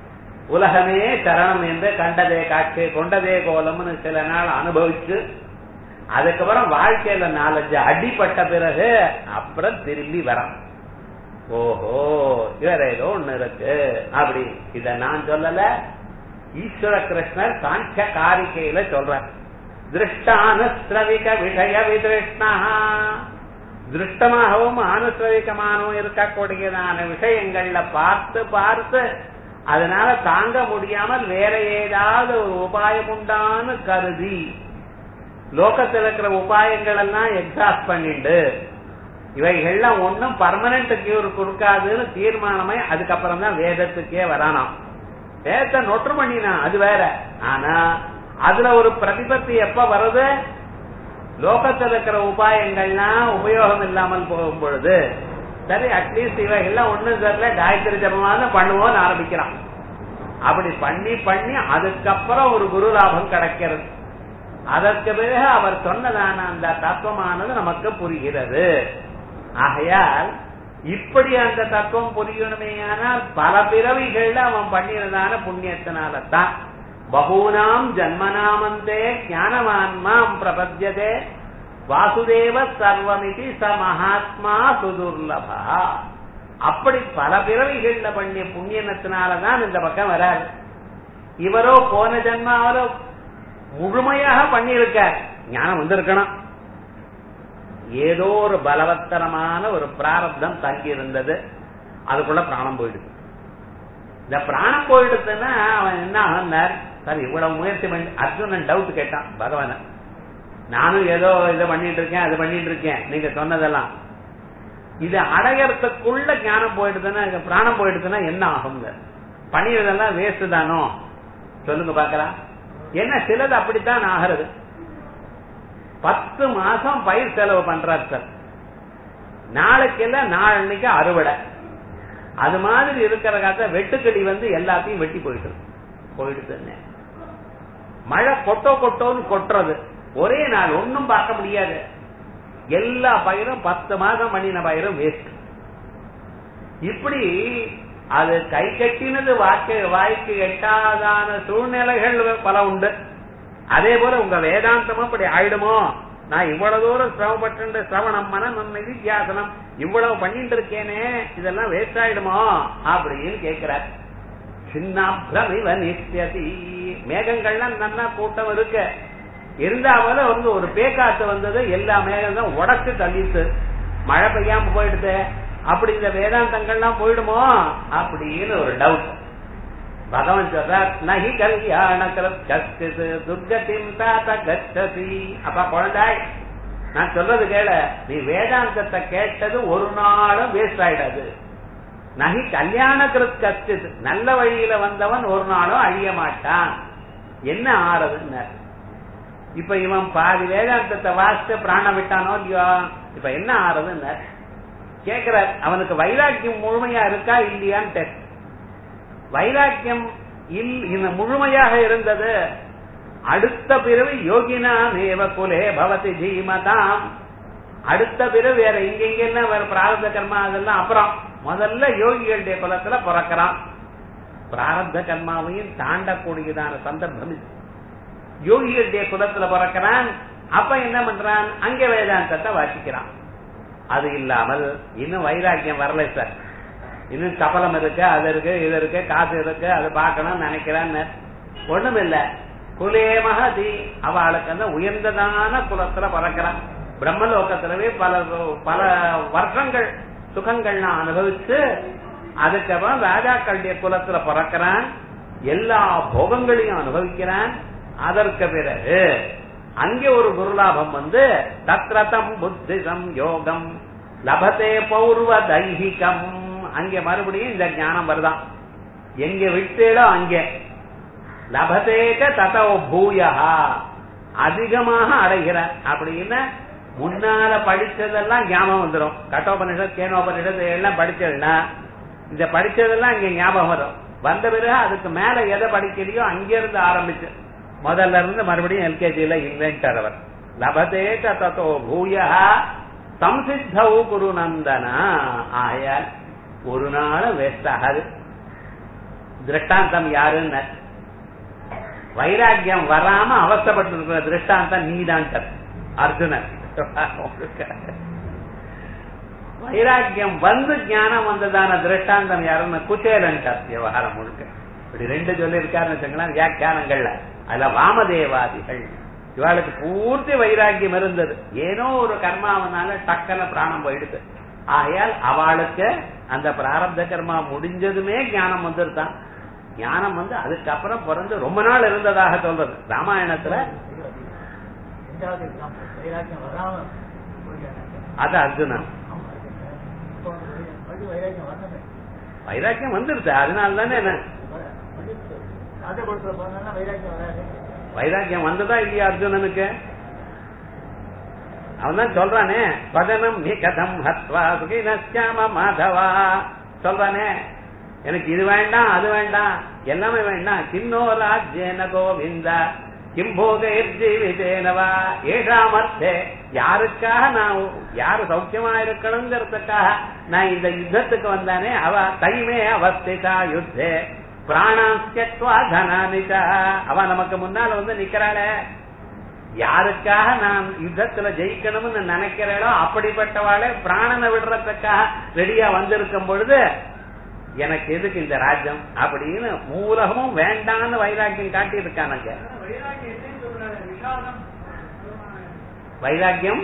உலகமே சரணம் என்று கண்டதே காட்சி கொண்டதே கோலம்னு சில நாள் அனுபவிச்சு அதுக்கப்புறம் வாழ்க்கையில நாலஞ்சு அடிப்பட்ட பிறகு அப்புறம் திரும்பி வரான் ஓஹோ வேற ஏதோ ஒண்ணு இருக்கு அப்படி இத நான் சொல்லல ஈஸ்வர கிருஷ்ணர் சாங்கிய காரிக்கையில சொல்றார் திருஷ்டானுஸ்ரவிக விஷய விதிருஷ்ணா திருஷ்டமாகவும் அனுஸ்ரவிகமாகவும் இருக்கக்கூடியதான விஷயங்கள்ல பார்த்து பார்த்து அதனால தாங்க முடியாமல் வேற ஏதாவது ஒரு உபாயம் உண்டான்னு கருதி லோகத்தில் இருக்கிற உபாயங்கள் எல்லாம் எக்ஸாஸ்ட் பண்ணிட்டு இவைகள்லாம் ஒன்னும் பர்மனன்ட் கியூர் கொடுக்காதுன்னு தீர்மானமே அதுக்கப்புறம் தான் வேதத்துக்கே வரானாம் வேதத்தை நொற்று பண்ணினா அது வேற ஆனா அதுல ஒரு பிரதிபத்தி எப்ப வருது லோகத்தில் இருக்கிற உபாயங்கள்லாம் உபயோகம் இல்லாமல் போகும் பொழுது சரி அட்லீஸ்ட் இவைகள்லாம் ஒண்ணும் தெரியல காயத்ரி ஜபமாக பண்ணுவோம்னு ஆரம்பிக்கிறான் அப்படி பண்ணி பண்ணி அதுக்கப்புறம் ஒரு குரு லாபம் கிடைக்கிறது அதற்கு பிறகு அவர் சொன்னதான அந்த தத்துவமானது நமக்கு புரிகிறது ஆகையால் இப்படி அந்த தத்துவம் புரியணுமேயானால் பல பிறவிகள்ல அவன் பண்ணியதான புண்ணியத்தினால தான் பகூனாம் ஜன்மனாமந்தே ஞானவான்மாம் பிரபத்தியதே வாசுதேவ சர்வமிதி ச மகாத்மா சுதுர்லபா அப்படி பல பிறவிகள்ல பண்ணிய புண்ணியத்தினாலதான் இந்த பக்கம் வராது இவரோ போன ஜென்மாவிலோ முழுமையாக பண்ணியிருக்கார் ஞானம் வந்திருக்கணும் ஏதோ ஒரு பலவத்தரமான ஒரு பிராரப்தம் தங்கி இருந்தது அதுக்குள்ள பிராணம் போயிடுது இந்த பிராணம் போயிடுதுன்னா அவன் என்ன ஆனார் சார் இவ்வளவு முயற்சி பண்ணி அர்ஜுனன் டவுட் கேட்டான் பகவான நானும் ஏதோ இதை பண்ணிட்டு இருக்கேன் அது பண்ணிட்டு இருக்கேன் நீங்க சொன்னதெல்லாம் இது அடையறதுக்குள்ள ஞானம் போயிடுதுன்னா பிராணம் போயிடுதுன்னா என்ன ஆகுங்க பண்ணியதெல்லாம் வேஸ்ட் தானோ சொல்லுங்க பாக்கலாம் என்ன சிலது அப்படித்தான் ஆகிறது பத்து மாசம் பயிர் செலவு பண்றார் சார் நாளைக்கு எல்லாம் நாளைக்கு அறுவடை அது மாதிரி இருக்கிற காலத்துல வெட்டுக்கடி வந்து எல்லாத்தையும் வெட்டி போயிட்டு போயிடுது மழை கொட்டோ கொட்டோன்னு கொட்டுறது ஒரே நாள் ஒன்னும் பார்க்க முடியாது எல்லா பயிரும் பத்து மாதம் பண்ணின பயிரும் வேஸ்ட் இப்படி அது கை கட்டினது வாக்கு வாய்க்கு எட்டாதான சூழ்நிலைகள் பல உண்டு அதே போல உங்க வேதாந்தமும் இப்படி ஆயிடுமோ நான் இவ்வளவு தூரம் சிரமப்பட்டு சிரவணம் மனம் நிதித்தியாசனம் இவ்வளவு பண்ணிட்டு இருக்கேனே இதெல்லாம் வேஸ்ட் ஆயிடுமோ அப்படின்னு கேட்கிறார் சின்னாபிரமிவ நித்தியதி மேகங்கள்லாம் நல்லா கூட்டம் இருக்கு இருந்தாலும் வந்து ஒரு பேக்காத்து வந்தது எல்லா மேகம் தான் உடச்சு தள்ளிட்டு மழை பெய்யாம போயிடுது அப்படி இந்த வேதாந்தங்கள்லாம் போயிடுமோ அப்படின்னு ஒரு டவுட் பகவான் சொல்றார் நகி கல்யாண கஷ்டிது துர்கத்தின் தாத்த கச்சதி அப்பா குழந்தாய் நான் சொல்றது கேள நீ வேதாந்தத்தை கேட்டது ஒரு நாளும் வேஸ்ட் ஆயிடாது நகி கல்யாண கிருத் கஷ்டிது நல்ல வழியில வந்தவன் ஒரு நாளும் அழிய மாட்டான் என்ன ஆறதுன்னு இப்ப இவன் பாதி வேதாந்தத்தை வாசித்து பிராணம் விட்டானோ இல்லையோ இப்ப என்ன ஆறதுன்னு கேக்குறார் அவனுக்கு வைராக்கியம் முழுமையா இருக்கா இல்லையான்னு டெஸ்ட் வைராக்கியம் இல் இந்த முழுமையாக இருந்தது அடுத்த பிறவி யோகினா நேவ குலே பவதி ஜீமதாம் அடுத்த பிறகு வேற இங்க இங்க என்ன வேற பிராரப்த கர்மா அதெல்லாம் அப்புறம் முதல்ல யோகிகளுடைய குலத்துல பிறக்கிறான் பிராரப்த கர்மாவையும் தாண்டக்கூடியதான சந்தர்ப்பம் இது யோகிகளுடைய குலத்துல பிறக்கிறான் அப்ப என்ன பண்றான் அங்க வேதாந்தத்தை வாசிக்கிறான் அது இல்லாமல் இன்னும் வைராக்கியம் வரல சார் இன்னும் கப்பலம் இருக்கு அது இருக்கு இது இருக்கு காசு இருக்கு அது பார்க்கணும் நினைக்கிறான்னு ஒண்ணும் இல்ல குலே மகதி அவளுக்கு அந்த உயர்ந்ததான குலத்துல பறக்கிறான் பிரம்மலோகத்திலவே பல பல வருஷங்கள் சுகங்கள் நான் அனுபவிச்சு அதுக்கப்புறம் ராஜாக்களுடைய குலத்துல பிறக்கிறான் எல்லா போகங்களையும் அனுபவிக்கிறான் அதற்கு பிறகு அங்கே ஒரு குருலாபம் வந்து தத்ரதம் புத்திசம் யோகம் லபத்தே பௌர்வ தைகிகம் அங்கே மறுபடியும் இந்த ஞானம் வருதான் எங்க விட்டேடோ அங்கே லபதேக ததோ பூயா அதிகமாக அடைகிறார் அப்படின்னு முன்னால படிச்சதெல்லாம் ஞாபகம் வந்துடும் கட்டோபனிஷத் கேனோபனிஷத் எல்லாம் படிச்சதுன்னா இந்த படிச்சதெல்லாம் இங்க ஞாபகம் வரும் வந்த பிறகு அதுக்கு மேல எதை படிக்கலையோ அங்கிருந்து ஆரம்பிச்சு முதல்ல இருந்து மறுபடியும் எல்கேஜில இல்லைன்ட்டார் அவர் லபதேக தத்தோ பூயா சம்சித்தௌ குரு நந்தனா ஆயால் ஒரு நாள் வேஸ்ட் ஆகாது திருஷ்டாந்தம் யாருன்னு வைராக்கியம் வராம அவஸ்தப்பட்டு இருக்கிற திருஷ்டாந்தம் நீதான் அர்ஜுனன் வைராக்கியம் வந்து ஞானம் வந்ததான திருஷ்டாந்தம் யாருன்னு குச்சேலன் விவகாரம் முழுக்க இப்படி ரெண்டு சொல்லி இருக்காருன்னு வச்சுங்களேன் வியாக்கியானங்கள்ல அதுல வாமதேவாதிகள் இவாளுக்கு பூர்த்தி வைராக்கியம் இருந்தது ஏனோ ஒரு கர்மாவனால டக்கன பிராணம் போயிடுது ஆகையால் அவளுக்கு அந்த பிராரப்த கர்மா முடிஞ்சதுமே ஞானம் வந்துருதான் ஞானம் வந்து அதுக்கப்புறம் பிறந்து ரொம்ப நாள் இருந்ததாக சொல்றது ராமாயணத்துல ரெண்டாவது example, வைராக்கியம் வராம போயிட்டாங்க. அது அர்ஜுனன் ஆமா, இப்போ மறுபடியும் வைராக்கியம் வரணுமே. வைராக்கியம் வந்துருது அதனால தானே என்ன வர- மறுபடியும் ராஜா கொடுத்துல போனா வைராக்கியம் வராது வைராக்கியம் வந்ததா இல்லையா அர்ஜுனனுக்கு அவன் தான் சொல்றானே பதனம் நீ கதம் ஹத்வா சுகினஸ்யாம மாதவா சொல்றானே எனக்கு இது வேண்டாம் அது வேண்டாம் எல்லாமே வேண்டாம் கிண்ணோ ராஜ்யேன கோவிந்தா கிம்போகேனவா ஏழாமத்தே யாருக்காக நான் யாரு சௌக்கியமா இருக்கணுங்கிறதுக்காக நான் இந்த யுத்தத்துக்கு வந்தானே அவ தைமே அவஸ்திதா யுத்தே பிராணாஸ்கத்வா தனானிதா அவ நமக்கு முன்னால் வந்து நிக்கிறாளே யாருக்காக நான் யுத்தத்துல ஜெயிக்கணும்னு நினைக்கிறேனோ அப்படிப்பட்டவாளே பிராணனை விடுறதுக்காக ரெடியா வந்திருக்கும் பொழுது எனக்கு எதுக்கு இந்த ராஜ்யம் அப்படின்னு மூலகமும் வேண்டான்னு வைராக்கியம் காட்டி இருக்கானுங்க வைராக்கியம்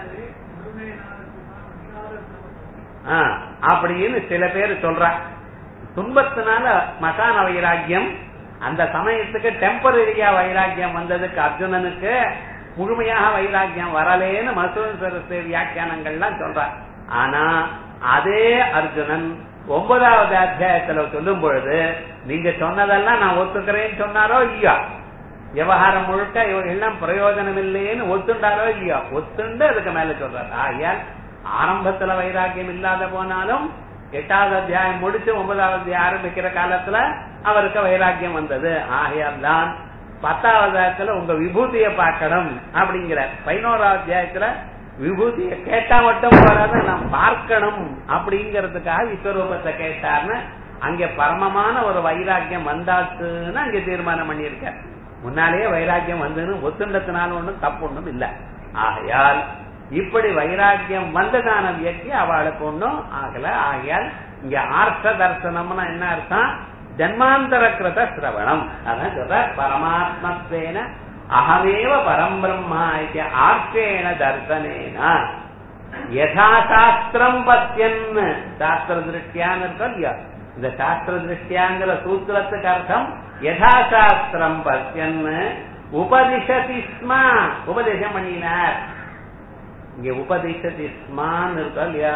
ஆ, அப்படின்னு சில பேர் சொல்றா துன்பத்தினால மகான வைராக்கியம் அந்த சமயத்துக்கு டெம்பரரியா வைராக்கியம் வந்ததுக்கு அர்ஜுனனுக்கு முழுமையாக வைராக்கியம் வரலேன்னு மசூன் சரஸ்வதி வியாக்கியானங்கள்லாம் சொல்றார் ஆனா அதே அர்ஜுனன் ஒன்பதாவது அத்தியாயத்துல சொல்லும் பொழுது நீங்க சொன்னதெல்லாம் நான் ஒத்துக்கிறேன்னு சொன்னாரோ இல்லையா விவகாரம் முழுக்க இவ- எல்லாம் பிரயோஜனம் இல்லைன்னு ஒத்துண்டாரோ இல்லையா ஒத்துண்டு அதுக்கு மேல சொல்றாரு ஆகையால் ஆரம்பத்துல வைராக்கியம் இல்லாத போனாலும் எட்டாவது அத்தியாயம் முடிச்சு ஒன்பதாவது அத்தியாயம் ஆரம்பிக்கிற காலத்துல அவருக்கு வைராக்கியம் வந்தது ஆகையால் தான் பத்தாவது அத்தியாயத்துல உங்க விபூதியை பார்க்கணும் அப்படிங்கிற பதினோராவது அத்தியாயத்துல விபூதியை கேட்டா மட்டும் போறாத நாம் பார்க்கணும் அப்படிங்கறதுக்காக விஸ்வரூபத்தை கேட்டார்னு அங்க பரமமான ஒரு வைராக்கியம் வந்தாச்சுன்னு அங்க தீர்மானம் பண்ணியிருக்க முன்னாலேயே வைராக்கியம் வந்துன்னு ஒத்துண்டத்தினால ஒண்ணும் தப்பு ஒண்ணும் இல்ல ஆகையால் இப்படி வைராக்கியம் வந்ததான வியக்தி அவளுக்கு ஒண்ணும் ஆகல ஆகையால் இங்க ஆர்த்த தர்சனம்னா என்ன அர்த்தம் ஜன்மாந்தர கிருத சிரவணம் அதான் சொல்ற பரமாத்மத்வேன அகமேவ பரம் பிரம்மா இது ஆர்த்தேன தர்சனேன யதா சாஸ்திரம் பத்தியன் சாஸ்திர திருஷ்டியான்னு இருக்கோம் இல்லையா இந்த சாஸ்திர திருஷ்டியாங்கிற சூத்திரத்துக்கு அர்த்தம் யதா சாஸ்திரம் பத்தியன் உபதிஷதி ஸ்மா உபதேசம் பண்ணினார் இங்க உபதிஷதி ஸ்மான்னு இருக்கா இல்லையா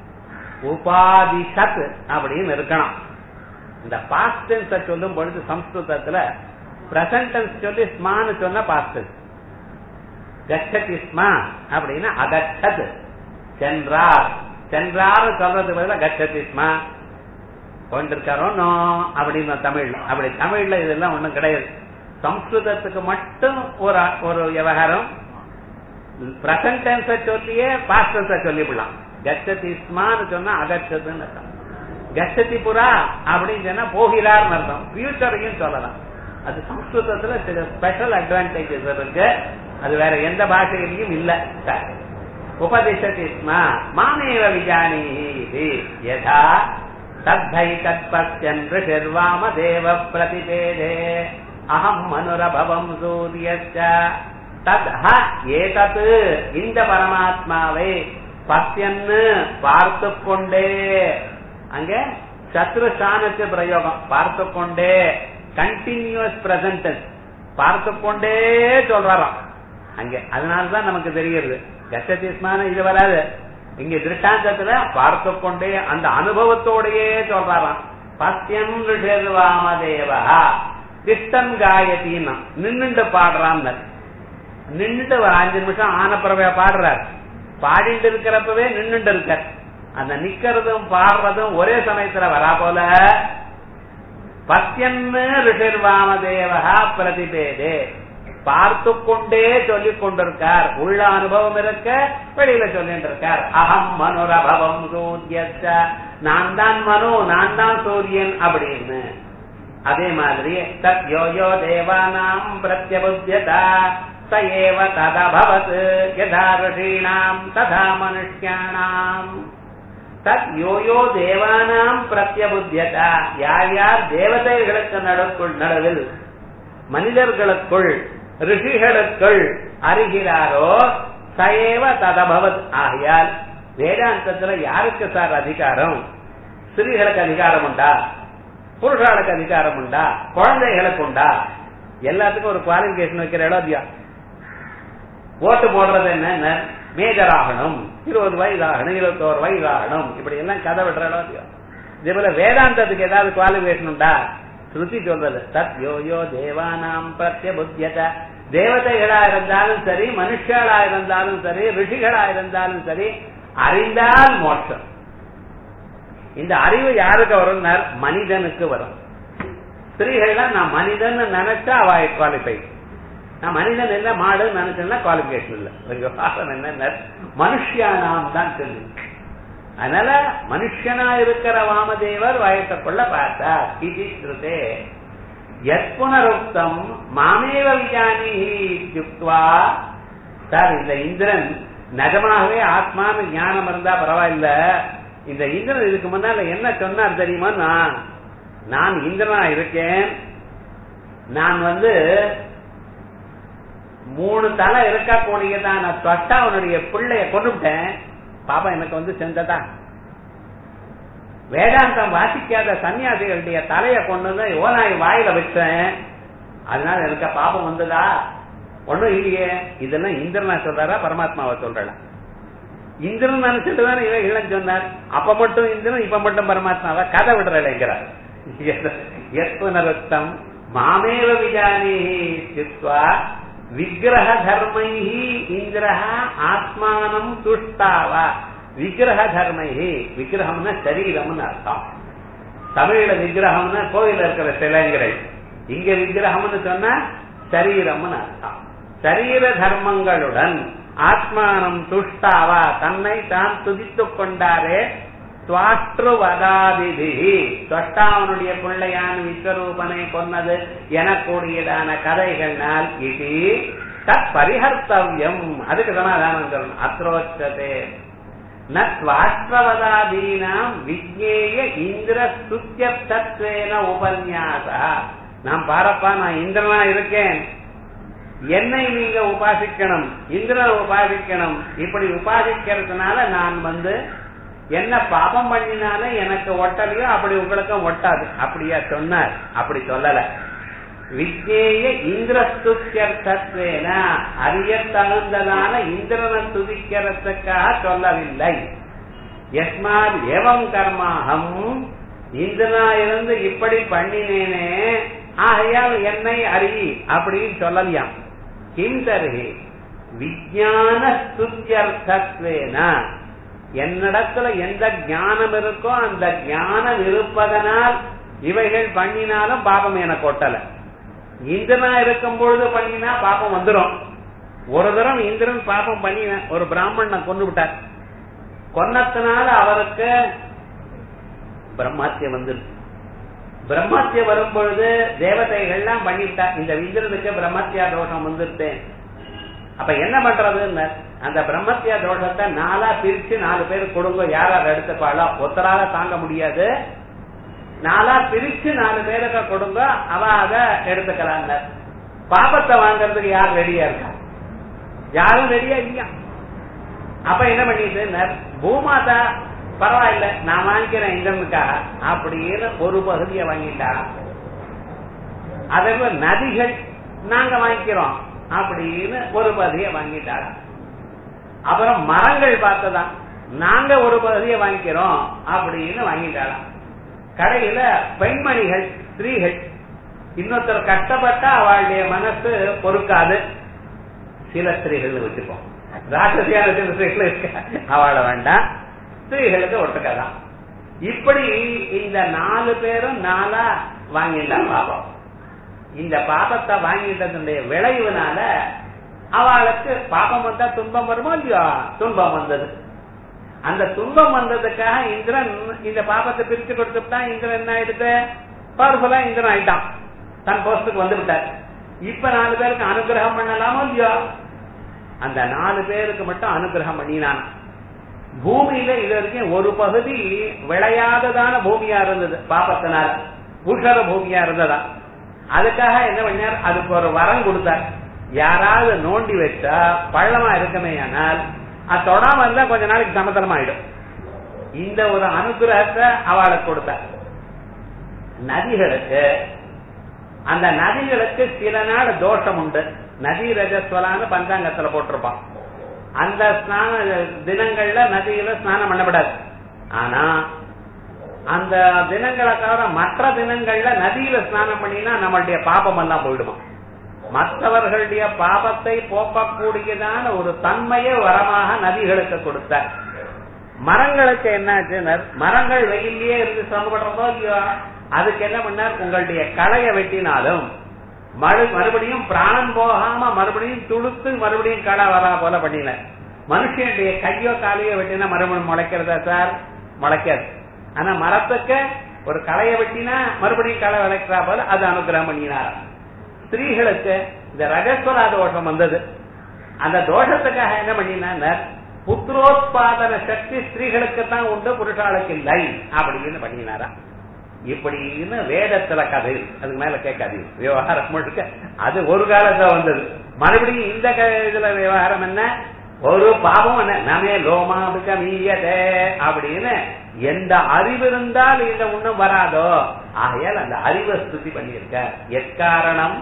உபாதிஷத் அப்படின்னு இருக்கணும் இந்த பாஸ்ட் டென்ஸ சொல்லும் பொழுது சம்ஸ்கிருதத்துல பிரசன்ட் டென்ஸ் சொல்லி ஸ்மான்னு சொன்னா பாஸ்ட் டென்ஸ் கச்சதி ஸ்மா அப்படின்னா அகச்சத் சென்றார் சென்றார் சொல்றது பதிலா கச்சதி ஸ்மா கொண்டிருக்காரோ நோ அப்படின்னு தமிழ் அப்படி தமிழ்ல இதெல்லாம் ஒண்ணும் கிடையாது சம்ஸ்கிருதத்துக்கு மட்டும் ஒரு ஒரு விவகாரம் பிரசன்ட் டென்ஸ சொல்லியே பாஸ்ட் டென்ஸ சொல்லிவிடலாம் கச்சதி ஸ்மான்னு சொன்னா அகச்சதுன்னு அர்த்தம் கச்சதி புறா அப்படின்னு சொன்னா போகிறார்னு அர்த்தம் ஃபியூச்சரையும் சொல்லலாம் அது சம்ஸ்கிருதத்துல சில ஸ்பெஷல் அட்வான்டேஜஸ் இருக்கு அது வேற எந்த பாஷையிலையும் இல்ல சரி. உபதிஷதி ஸ்ம மாமேவ விஜானீஹி யதா தத்தை தத்பத்யன் ரிஷிர்வாம தேவ பிரதிபேதே அகம் மனுரபவம் சூரியச்ச தத் ஹ ஏதத் இந்த பரமாத்மாவை பத்யன்னு பார்த்து கொண்டே அங்க சத்ரு சாணத்து பிரயோகம் பார்த்து கொண்டே கண்டினியூஸ் பிரசன்டன்ஸ் பார்த்து கொண்டே சொல்றாராம் அங்க அதனாலதான் நமக்கு தெரிகிறது கச்சதிஸ்மான இது வராது இங்க திருஷ்டாந்தத்துல பார்த்து கொண்டே அந்த அனுபவத்தோடயே சொல்றாராம் பத்தியம் ரிஷர்வாமதேவா திஷ்டம் காயத்தின்னா நின்னுண்டு பாடுறான் நின்னுட்டு ஒரு அஞ்சு நிமிஷம் ஆனப்பிறவைய பாடுறார் பாடிட்டு இருக்கிறப்பவே நின்னுட்டு இருக்கார் அந்த நிக்கிறதும் பாடுறதும் ஒரே சமயத்துல வரா போல பத்தியன்னு ரிஷிர்வாமதேவா பிரதிபேதே பார்த்து கொண்டே சொல்லிக் கொண்டிருக்கார் உள்ள அனுபவம் இருக்க வெளியில சொல்லிட்டு இருக்கார் அகம் மனுரபவம் சூரியச்ச நான் தான் மனு நான் தான் சூரியன் அப்படின்னு அதே மாதிரி தத் யோ யோ தேவானாம் பிரத்யபுத்தியதா ச ஏவ ததபவத் யதா ரிஷீணாம் ததா மனுஷ்யாணாம் தத் யோ யோ தேவானாம் பிரத்யபுத்தியதா யார் யார் தேவதைகளுக்கு நடுக்குள் நடுவில் மனிதர்களுக்குள் ரிஷிகளுக்குள் அறிகிறாரோ சயேவ ததபவத் ஆகையால் வேதாந்தத்துல யாருக்கு சார் அதிகாரம் ஸ்திரீகளுக்கு அதிகாரம் உண்டா புருஷாளுக்கு அதிகாரம் உண்டா குழந்தைகளுக்கு உண்டா எல்லாத்துக்கும் ஒரு குவாலிபிகேஷன் வைக்கிற இடம் இல்லையா ஓட்டு போடுறது என்ன மேஜர் ஆகணும் இருபது வயது ஆகணும் இருபத்தோரு வயது ஆகணும் இப்படி எல்லாம் கதை விடுற இடம் இல்லையா இதே போல வேதாந்தத்துக்கு ஏதாவது குவாலிபிகேஷன் உண்டா ஸ்ருதி சொல்றது தத் யோ யோ தேவானாம் பிரத்யபுத்தியத தேவதைகளா இருந்தாலும் சரி மனுஷங்களா இருந்தாலும் சரி ரிஷிகளா இருந்தாலும் சரி அறிந்தால் மோட்சம் இந்த அறிவு யாருக்கு வரும் மனிதனுக்கு வரும் ஸ்திரீகள்லாம் நான் மனிதன் நினைச்சா அவ குவாலிஃபை நான் மனிதன் இல்ல மாடு நினைச்சேன்னா குவாலிபிகேஷன் இல்ல ஒரு விவகாரம் என்ன மனுஷியானாம் தான் சொல்லு அதனால மனுஷனா இருக்கிற வாமதேவர் வயசை கொள்ள பார்த்தார் இது ஸ்ருதே எத்புனருக்தம் மாமேவ விஜானி யுக்வா சார் இந்த இந்திரன் நிஜமாகவே ஆத்மான்னு ஞானம் இருந்தா பரவாயில்ல இந்த இந்திரன் இதுக்கு முன்னால என்ன சொன்னார் தெரியுமா நான் நான் இந்திரனா இருக்கேன் நான் வந்து மூணு தலை இருக்கா கூடியதான் நான் தொட்டா அவனுடைய பிள்ளைய கொண்டுட்டேன் பாப்பா எனக்கு வந்து செஞ்சதா வேதாந்தம் வாசிக்காத சன்னியாசிகளுடைய தலைய கொண்டு வந்து ஓனாய் வாயில வச்சேன் அதனால எனக்கு பாபம் வந்ததா ஒண்ணும் இல்லையே இதெல்லாம் இந்திரனா சொல்றாரா பரமாத்மாவை சொல்றா இந்திரன் நினைச்சிட்டு தானே இவன் இல்லைன்னு சொன்னார் அப்ப மட்டும் இந்திரன் இப்ப மட்டும் பரமாத்மாவா கதை விடுறேங்கிறார் எத்வனருத்தம் மாமேவ விஜானி சித்வா விக்கிரக தர்மை இந்திரஹ ஆத்மானம் துஷ்டாவா விக்கிரக தர்மை விக்கிரகம்னா சரீரம்னு அர்த்தம் தமிழ்ல விக்கிரகம்னா கோயில இருக்கிற சிலைங்கிறது இங்க விக்கிரகம்னு சொன்னா சரீரம்னு அர்த்தம் சரீர தர்மங்களுடன் ஆத்மானம் துஷ்டாவா தன்னை தான் துதித்துக் கொண்டாரே துவாற்றுவதாதிதி தொட்டாவனுடைய பிள்ளையான விஸ்வரூபனை கொன்னது எனக்கூடியதான கதைகள்னால் இது தத் பரிஹர்த்தவியம் அதுக்கு சமாதானம் சொல்லணும் அத்ரோச்சதே நத்வாஷ்டவதாதீனாம் விஜேய இந்திர சுத்திய தத்வேன உபன்யாசா நான் பாரப்பா நான் இந்திரனா இருக்கேன் என்னை நீங்க உபாசிக்கணும் இந்திரனை உபாசிக்கணும் இப்படி உபாசிக்கிறதுனால நான் வந்து என்ன பாபம் பண்ணினால எனக்கு ஒட்டலையோ அப்படி உங்களுக்கும் ஒட்டாது அப்படியா சொன்னார் அப்படி சொல்லல விஜேய இந்திரஸ்துத்தியர்த்தத்வேன அறிய தகுந்ததான இந்திரனை துதிக்கிறதுக்காக சொல்லவில்லை எஸ்மாத் ஏவம் கர்மாகம் இந்திரனா இருந்து இப்படி பண்ணினேனே ஆகையால் என்னை அறி அப்படின்னு சொல்லலையாம் கிம் தருகி விஜயான ஸ்துத்தியர்த்தத்வேன என்னிடத்துல எந்த ஞானம் இருக்கோ அந்த ஞானம் இருப்பதனால் இவைகள் பண்ணினாலும் பாபம் எனக்கு ஒட்டல இந்திரனா இருக்கும் பொழுது பண்ணினா பாபம் வந்துடும் ஒரு தரம் இந்திரன் பாபம் பண்ணி ஒரு பிராமணனை கொண்டு விட்டார் கொன்னத்தினால அவருக்கு பிரம்மாத்தியம் வந்துருச்சு பிரம்மாத்தியம் வரும் பொழுது தேவதைகள்லாம் பண்ணிவிட்டா இந்த இந்திரனுக்கு பிரம்மத்தியா தோஷம் வந்துருத்தேன் அப்ப என்ன பண்றதுன்னு அந்த பிரம்மத்தியா தோஷத்தை நாலா பிரிச்சு நாலு பேர் கொடுங்க யார் யார் எடுத்துப்பாளோ ஒத்தரால தாங்க முடியாது நாலா பிரிச்சு நாலு பேருக்கு கொடுங்க அவ அத எடுத்துக்கிறாங்க பாபத்தை வாங்கறதுக்கு யார் ரெடியா இருக்கா யாரும் ரெடியா இல்லையா அப்ப என்ன பண்ணிட்டு பூமாதா பரவாயில்ல நான் வாங்கிக்கிறேன் இந்திரனுக்காக அப்படின்னு ஒரு பகுதியை வாங்கிட்டா அதே போல நதிகள் நாங்க வாங்கிக்கிறோம் அப்படின்னு ஒரு பகுதியை வாங்கிட்டாங்க அப்புறம் மரங்கள் பார்த்ததான் நாங்க ஒரு பகுதியை வாங்கிக்கிறோம் அப்படின்னு வாங்கிட்டாலாம் கடையில பெண்மணிகள் ஸ்திரீகள் இன்னொருத்தர் கஷ்டப்பட்டா அவளுடைய மனசு பொறுக்காது சில ஸ்திரீகள் வச்சுப்போம் ராட்சசியான சில ஸ்திரீகள் இருக்க அவளை வேண்டாம் ஸ்திரீகளுக்கு ஒட்டுக்கதான் இப்படி இந்த நாலு பேரும் நாளா வாங்கிட்டான் பாபம் இந்த பாபத்தை வாங்கிட்டதுடைய விளைவுனால அவளுக்கு பாபம் வந்தா துன்பம் வருமோ இல்லையோ துன்பம் வந்தது அந்த துன்பம் வந்ததுக்காக இந்திரன் இந்த பாபத்தை பிரிச்சு கொடுத்துட்டா இந்திரன் என்ன ஆயிடுது பவர்ஃபுல்லா இந்திரன் ஆயிட்டான் தன் போஸ்டுக்கு வந்து விட்டார் இப்ப நாலு பேருக்கு அனுகிரகம் பண்ணலாமோ இல்லையோ அந்த நாலு பேருக்கு மட்டும் அனுகிரகம் பண்ணினான் பூமியில இது வரைக்கும் ஒரு பகுதி விளையாததான பூமியா இருந்தது பாப்பத்தினால புஷர பூமியா இருந்ததா அதுக்காக என்ன பண்ணார் அதுக்கு ஒரு வரம் கொடுத்தார் யாராவது நோண்டி வச்சா பள்ளமா இருக்குமே ஆனால் அது தொடாம இருந்தா கொஞ்ச நாளைக்கு சமதளம் ஆயிடும் இந்த ஒரு அனுகிரகத்தை அவளுக்கு கொடுத்தார் நதிகளுக்கு அந்த நதிகளுக்கு சில நாள் தோஷம் உண்டு நதி ரஜஸ்வலான்னு பஞ்சாங்கத்துல போட்டிருப்பான் அந்த ஸ்நான தினங்கள்ல நதியில ஸ்நானம் பண்ணப்படாது ஆனா அந்த தினங்களை தவிர மற்ற தினங்கள்ல நதியில ஸ்நானம் பண்ணினா நம்மளுடைய பாபம் எல்லாம் போயிடுமா மற்றவர்களுடைய பாபத்தை போக்கக்கூடியதான ஒரு தன்மையை வரமாக நதிகளுக்கு கொடுத்தார் மரங்களுக்கு என்னாச்சுன்னா மரங்கள் வெயிலே இருந்து சிரமப்படுறதோ இல்லையோ அதுக்கு என்ன பண்ணார் உங்களுடைய களைய வெட்டினாலும் மறு மறுபடியும் பிராணம் போகாம மறுபடியும் துளுத்து மறுபடியும் களை வரா போல பண்ணின மனுஷனுடைய கையோ காலையோ வெட்டினா மறுபடியும் முளைக்கிறதா சார் முளைக்காது ஆனா மரத்துக்கு ஒரு களைய வெட்டினா மறுபடியும் களை விளைக்கிறா போல அது அனுகிரகம் பண்ணினார் ஸ்திரீகளுக்கு இந்த ரஜஸ்வரா தோஷம் வந்தது அந்த தோஷத்துக்காக என்ன பண்ணினா புத்திரோத்பாதன சக்தி ஸ்திரீகளுக்கு தான் உண்டு புருஷாளுக்கு இல்லை அப்படின்னு பண்ணினாரா இப்படின்னு வேதத்துல கதை அதுக்கு மேல கேட்காதீங்க விவகாரம் முழுக்க அது ஒரு காலத்துல வந்தது மறுபடியும் இந்த க- இதுல விவகாரம் என்ன ஒரு பாவம் என்ன நமே லோமாபிக மீயதே அப்படின்னு எந்த அறிவு இருந்தால் இந்த ஒண்ணும் வராதோ ஆகையால் அந்த அறிவை ஸ்துதி பண்ணியிருக்க எக்காரணம்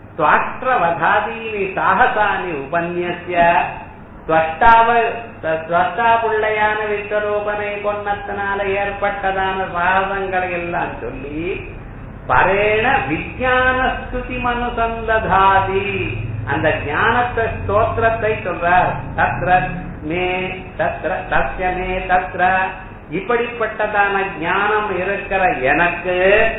துவாஷ்டிரவதாதீனி சாகசானி உபன்யசிய துவஷ்டாவ துவஷ்டா பிள்ளையான விஸ்வரூபனை கொன்னத்தினால ஏற்பட்டதான சாகசங்களை எல்லாம் சொல்லி பரேண விஜயான ஸ்துதி மனுசந்ததாதி அந்த ஞானத்தை ஸ்தோத்திரத்தை சொல்றார் தத்ர மே தத்ர தஸ்ய மே தத்ர இப்படிப்பட்டதான ஞானம் இருக்கிற எனக்கு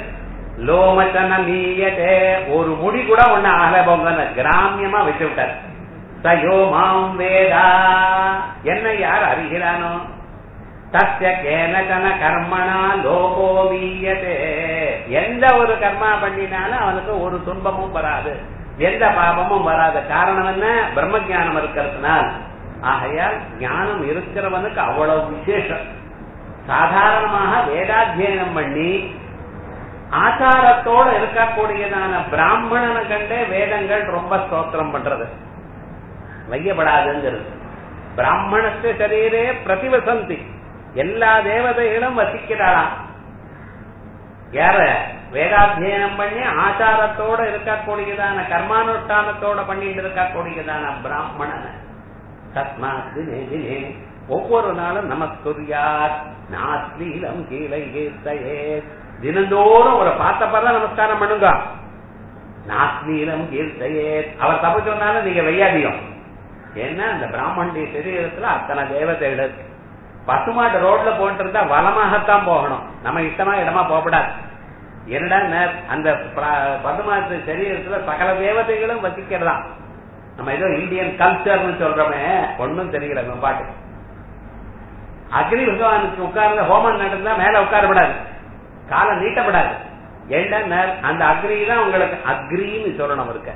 லோமச்சன மீயதே ஒரு முடி கூட ஒண்ணு ஆகல கிராமியமா வச்சு விட்டார் சயோ மாம் வேதா என்ன யார் அறிகிறானோ தஸ்ய கேனகன கர்மணா லோகோ மீயதே எந்த ஒரு கர்மா பண்ணினாலும் அவனுக்கு ஒரு துன்பமும் வராது எந்த பாபமும் வராது காரணம் என்ன பிரம்ம ஞானம் இருக்கிறதுனால் ஆகையால் ஞானம் இருக்கிறவனுக்கு அவ்வளவு விசேஷம் சாதாரணமாக வேதாத்தியனம் பண்ணி ஆச்சாரத்தோட இருக்கக்கூடியதான பிராமணனை கண்டே வேதங்கள் ரொம்ப ஸ்தோத்திரம் பண்றது வையப்படாதுங்கிறது பிராமணத்து சரீரே பிரதிவசந்தி எல்லா தேவதைகளும் வசிக்கிறாளாம் யார வேதாத்தியனம் பண்ணி ஆச்சாரத்தோட இருக்கக்கூடியதான கர்மானுஷ்டானத்தோட பண்ணிட்டு இருக்கக்கூடியதான பிராமணன் தஸ்மாத் தினே தினே ஒவ்வொரு நாளும் நமஸ்குரியார் நாஸ்லீலம் கீழே கீர்த்தையே தினந்தோறும் ஒரு பார்த்தப்பதான் நமஸ்காரம் பண்ணுங்க நாஸ்லீலம் கீர்த்தையே அவர் தப்பு சொன்னாலும் நீங்க வெய்யாதியம் ஏன்னா அந்த பிராமணுடைய சரீரத்துல அத்தனை தேவதைகள் இருக்கு பசுமாட்டு ரோட்ல போயிட்டு இருந்தா வளமாகத்தான் போகணும் நம்ம இஷ்டமா இடமா போகப்படாது என்னடா நே- அந்த பிர- பசுமாட்டு சரீரத்துல சகல தேவதைகளும் வசிக்கிறதாம் நம்ம ஏதோ இந்தியன் கல்ச்சர்னு சொல்றோமே ஒண்ணும் தெரியல நம்ம பாட்டு அக்னி பகவானுக்கு உட்கார்ந்த ஹோமம் நடந்தா மேல உட்காரப்படாது காலை நீட்டப்படாது ஏண்டா அந்த அக்னி தான் உங்களுக்கு அக்ரின்னு சொல்லணும் இருக்க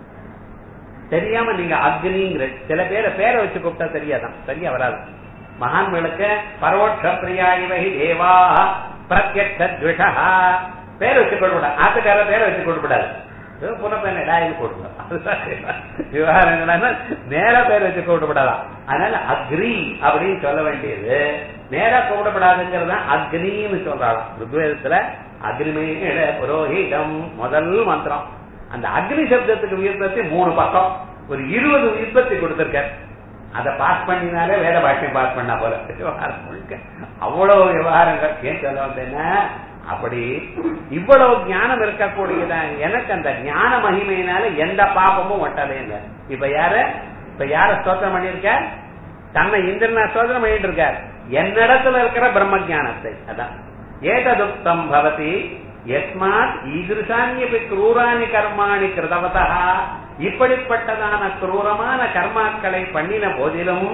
தெரியாம நீங்க அக்னிங்கிற சில பேரை பேரை வச்சு கூப்பிட்டா தெரியாதான் சரியா வராது மகான்களுக்கு பரோட்ச பிரியா இவை தேவா பிரத்யக்ஷா பேர் வச்சு கொடுக்கூடாது ஆத்துக்கார பேரை வச்சு கொடுக்கூடாது புனப்பெண்ண டாயின்னு கொடுக்கணும் அதுதான் விவகாரம் என்னன்னா நேரா பேர் வச்சு கூப்பிடப்படாதான் அதனால அக்ரி அப்படின்னு சொல்ல வேண்டியது நேரா கூப்பிடப்படாதுங்கிறது தான் அக்னின்னு சொல்றாளாம் ருக்வேதத்துல அக்னிமேட புரோஹிதம் முதல் மந்திரம் அந்த அக்னி சப்தத்துக்கு வியுற்பத்தி மூணு பக்கம் ஒரு இருபது வியுற்பத்தி கொடுத்திருக்கார் அதை பாஸ் பண்ணினாலே வேத பாஷ்யம் பாஸ் பண்ணா போல விவகாரம் முழுக்க அவ்வளவு விவகாரங்கள் ஏன் சொல்ல வந்தேன்னா அப்படி இவ்வளவு ஞானம் இருக்கக்கூடியதான் எனக்கு அந்த ஞான மகிமையினால எந்த பாபமும் ஒட்டதே இல்லை இப்ப யாரு இப்ப யார ஸ்தோத்திரம் பண்ணிருக்க தன்னை இந்திரனா ஸ்தோத்திரம் பண்ணிட்டு இருக்கார் என்னிடத்துல இருக்கிற பிரம்ம ஞானத்தை அதான் ஏததுக்தம் பவதி எஸ்மாத் ஈதிருஷான்யபி குரூராணி கர்மாணி கிருதவதா இப்படிப்பட்டதான குரூரமான கர்மாக்களை பண்ணின போதிலும்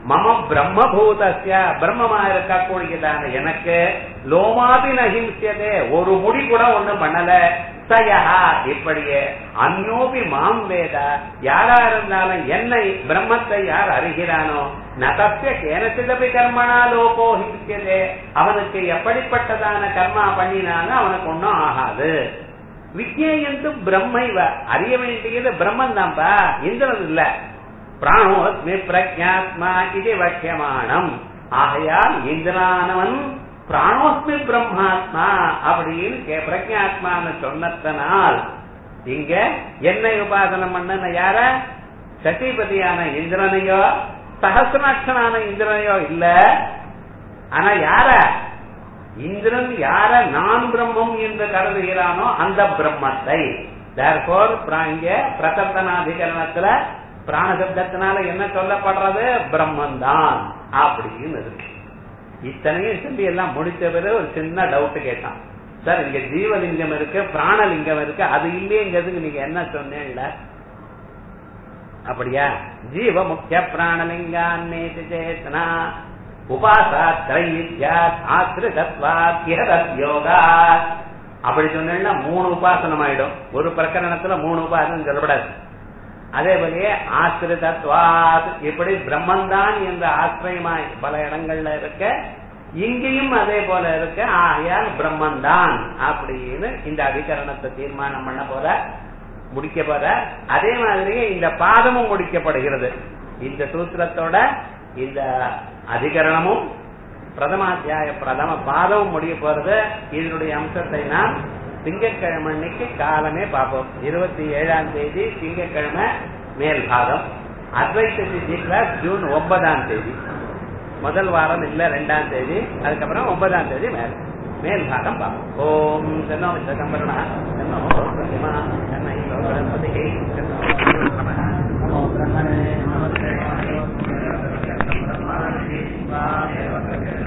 மம பிரம்மபூதஸ்ய பிரம்மமா இருக்கக்கூடியதான எனக்கு லோமாபி நகிம்சியதே ஒரு முடி கூட ஒண்ணு பண்ணல சயா இப்படியே அந்யோபி மாம் வேத யாரா இருந்தாலும் என்னை பிரம்மத்தை யார் அறிகிறானோ நதப்பிய கேனசிதபி கர்மனா லோகோ ஹிம்சியதே அவனுக்கு எப்படிப்பட்டதான கர்மா பண்ணினாலும் அவனுக்கு ஒன்னும் ஆகாது விஜயந்து பிரம்மைவ அறிய வேண்டியது பிரம்மன் தான்ப்பா இந்திரன் இல்ல பிராணோஸ்மி பிரஜாத்மா இது வக்கியமானம் ஆகையால் இந்திரானவன் பிராணோஸ்மி பிரம்மாத்மா அப்படின்னு கே- பிரஜாத்மான்னு சொன்னதனால் இங்க என்னை உபாசனம் பண்ணன யார சசிபதியான இந்திரனையோ சகசிராட்சனான இந்திரனையோ இல்ல ஆனா யார இந்திரன் யார நான் பிரம்மம் என்று கருதுகிறானோ அந்த பிரம்மத்தை therefore பிர- இங்க பிரகர்த்தனாதிகரணத்துல பிராணசப்தத்தினால என்ன சொல்லப்படுறது பிரம்மன் தான் அப்படின்னு இருக்கு இத்தனையும் சொல்லி எல்லாம் முடிச்ச பிறகு ஒரு சின்ன டவுட் கேட்டான் சார் இங்க ஜீவலிங்கம் இருக்கு பிராணலிங்கம் இருக்கு அது இல்லையங்கிறதுக்கு நீங்க என்ன சொன்னேன்ல அப்படியா ஜீவ முக்கிய பிராணலிங்கான்னே சேத்தனா உபாசா திரைவித்யா ஆசிரிதத்வாத் இஹதத் யோகா அப்படி சொன்னேன்னா மூணு உபாசனம் ஆயிடும் ஒரு பிரகரணத்துல மூணு உபாசனம் சொல்லப்படாது அதே போலயே ஆசிரிதத்வாத் இப்படி பிரம்மந்தான் என்ற ஆசிரியமாய் பல இடங்கள்ல இருக்க இங்கேயும் அதே போல இருக்க ஆகையால் பிரம்மந்தான் அப்படின்னு இந்த அதிகரணத்தை தீர்மானம் பண்ண போற முடிக்க போற அதே மாதிரியே இந்த பாதமும் முடிக்கப்படுகிறது இந்த சூத்திரத்தோட இந்த அதிகரணமும் பிரதமாத்தியாய பிரதம பாதமும் முடிய போறது இதனுடைய அம்சத்தை நாம் திங்கட்கிழமை அன்னைக்கு காலமே பார்ப்போம் இருபத்தி ஏழாம் தேதி திங்கட்கிழமை மேல் பாதம் அத்வைத்த சித்தி கிளாஸ் ஜூன் ஒன்பதாம் தேதி முதல் வாரம் இல்ல ரெண்டாம் தேதி அதுக்கப்புறம் ஒன்பதாம் தேதி மேல் மேல் பாகம் பார்ப்போம் ஓம் சென்னோ சம்பரணா சென்னோ பிரதிமா சென்னை லோகபதி சென்னோ நமோ பிரம்மணே நமஸ்தே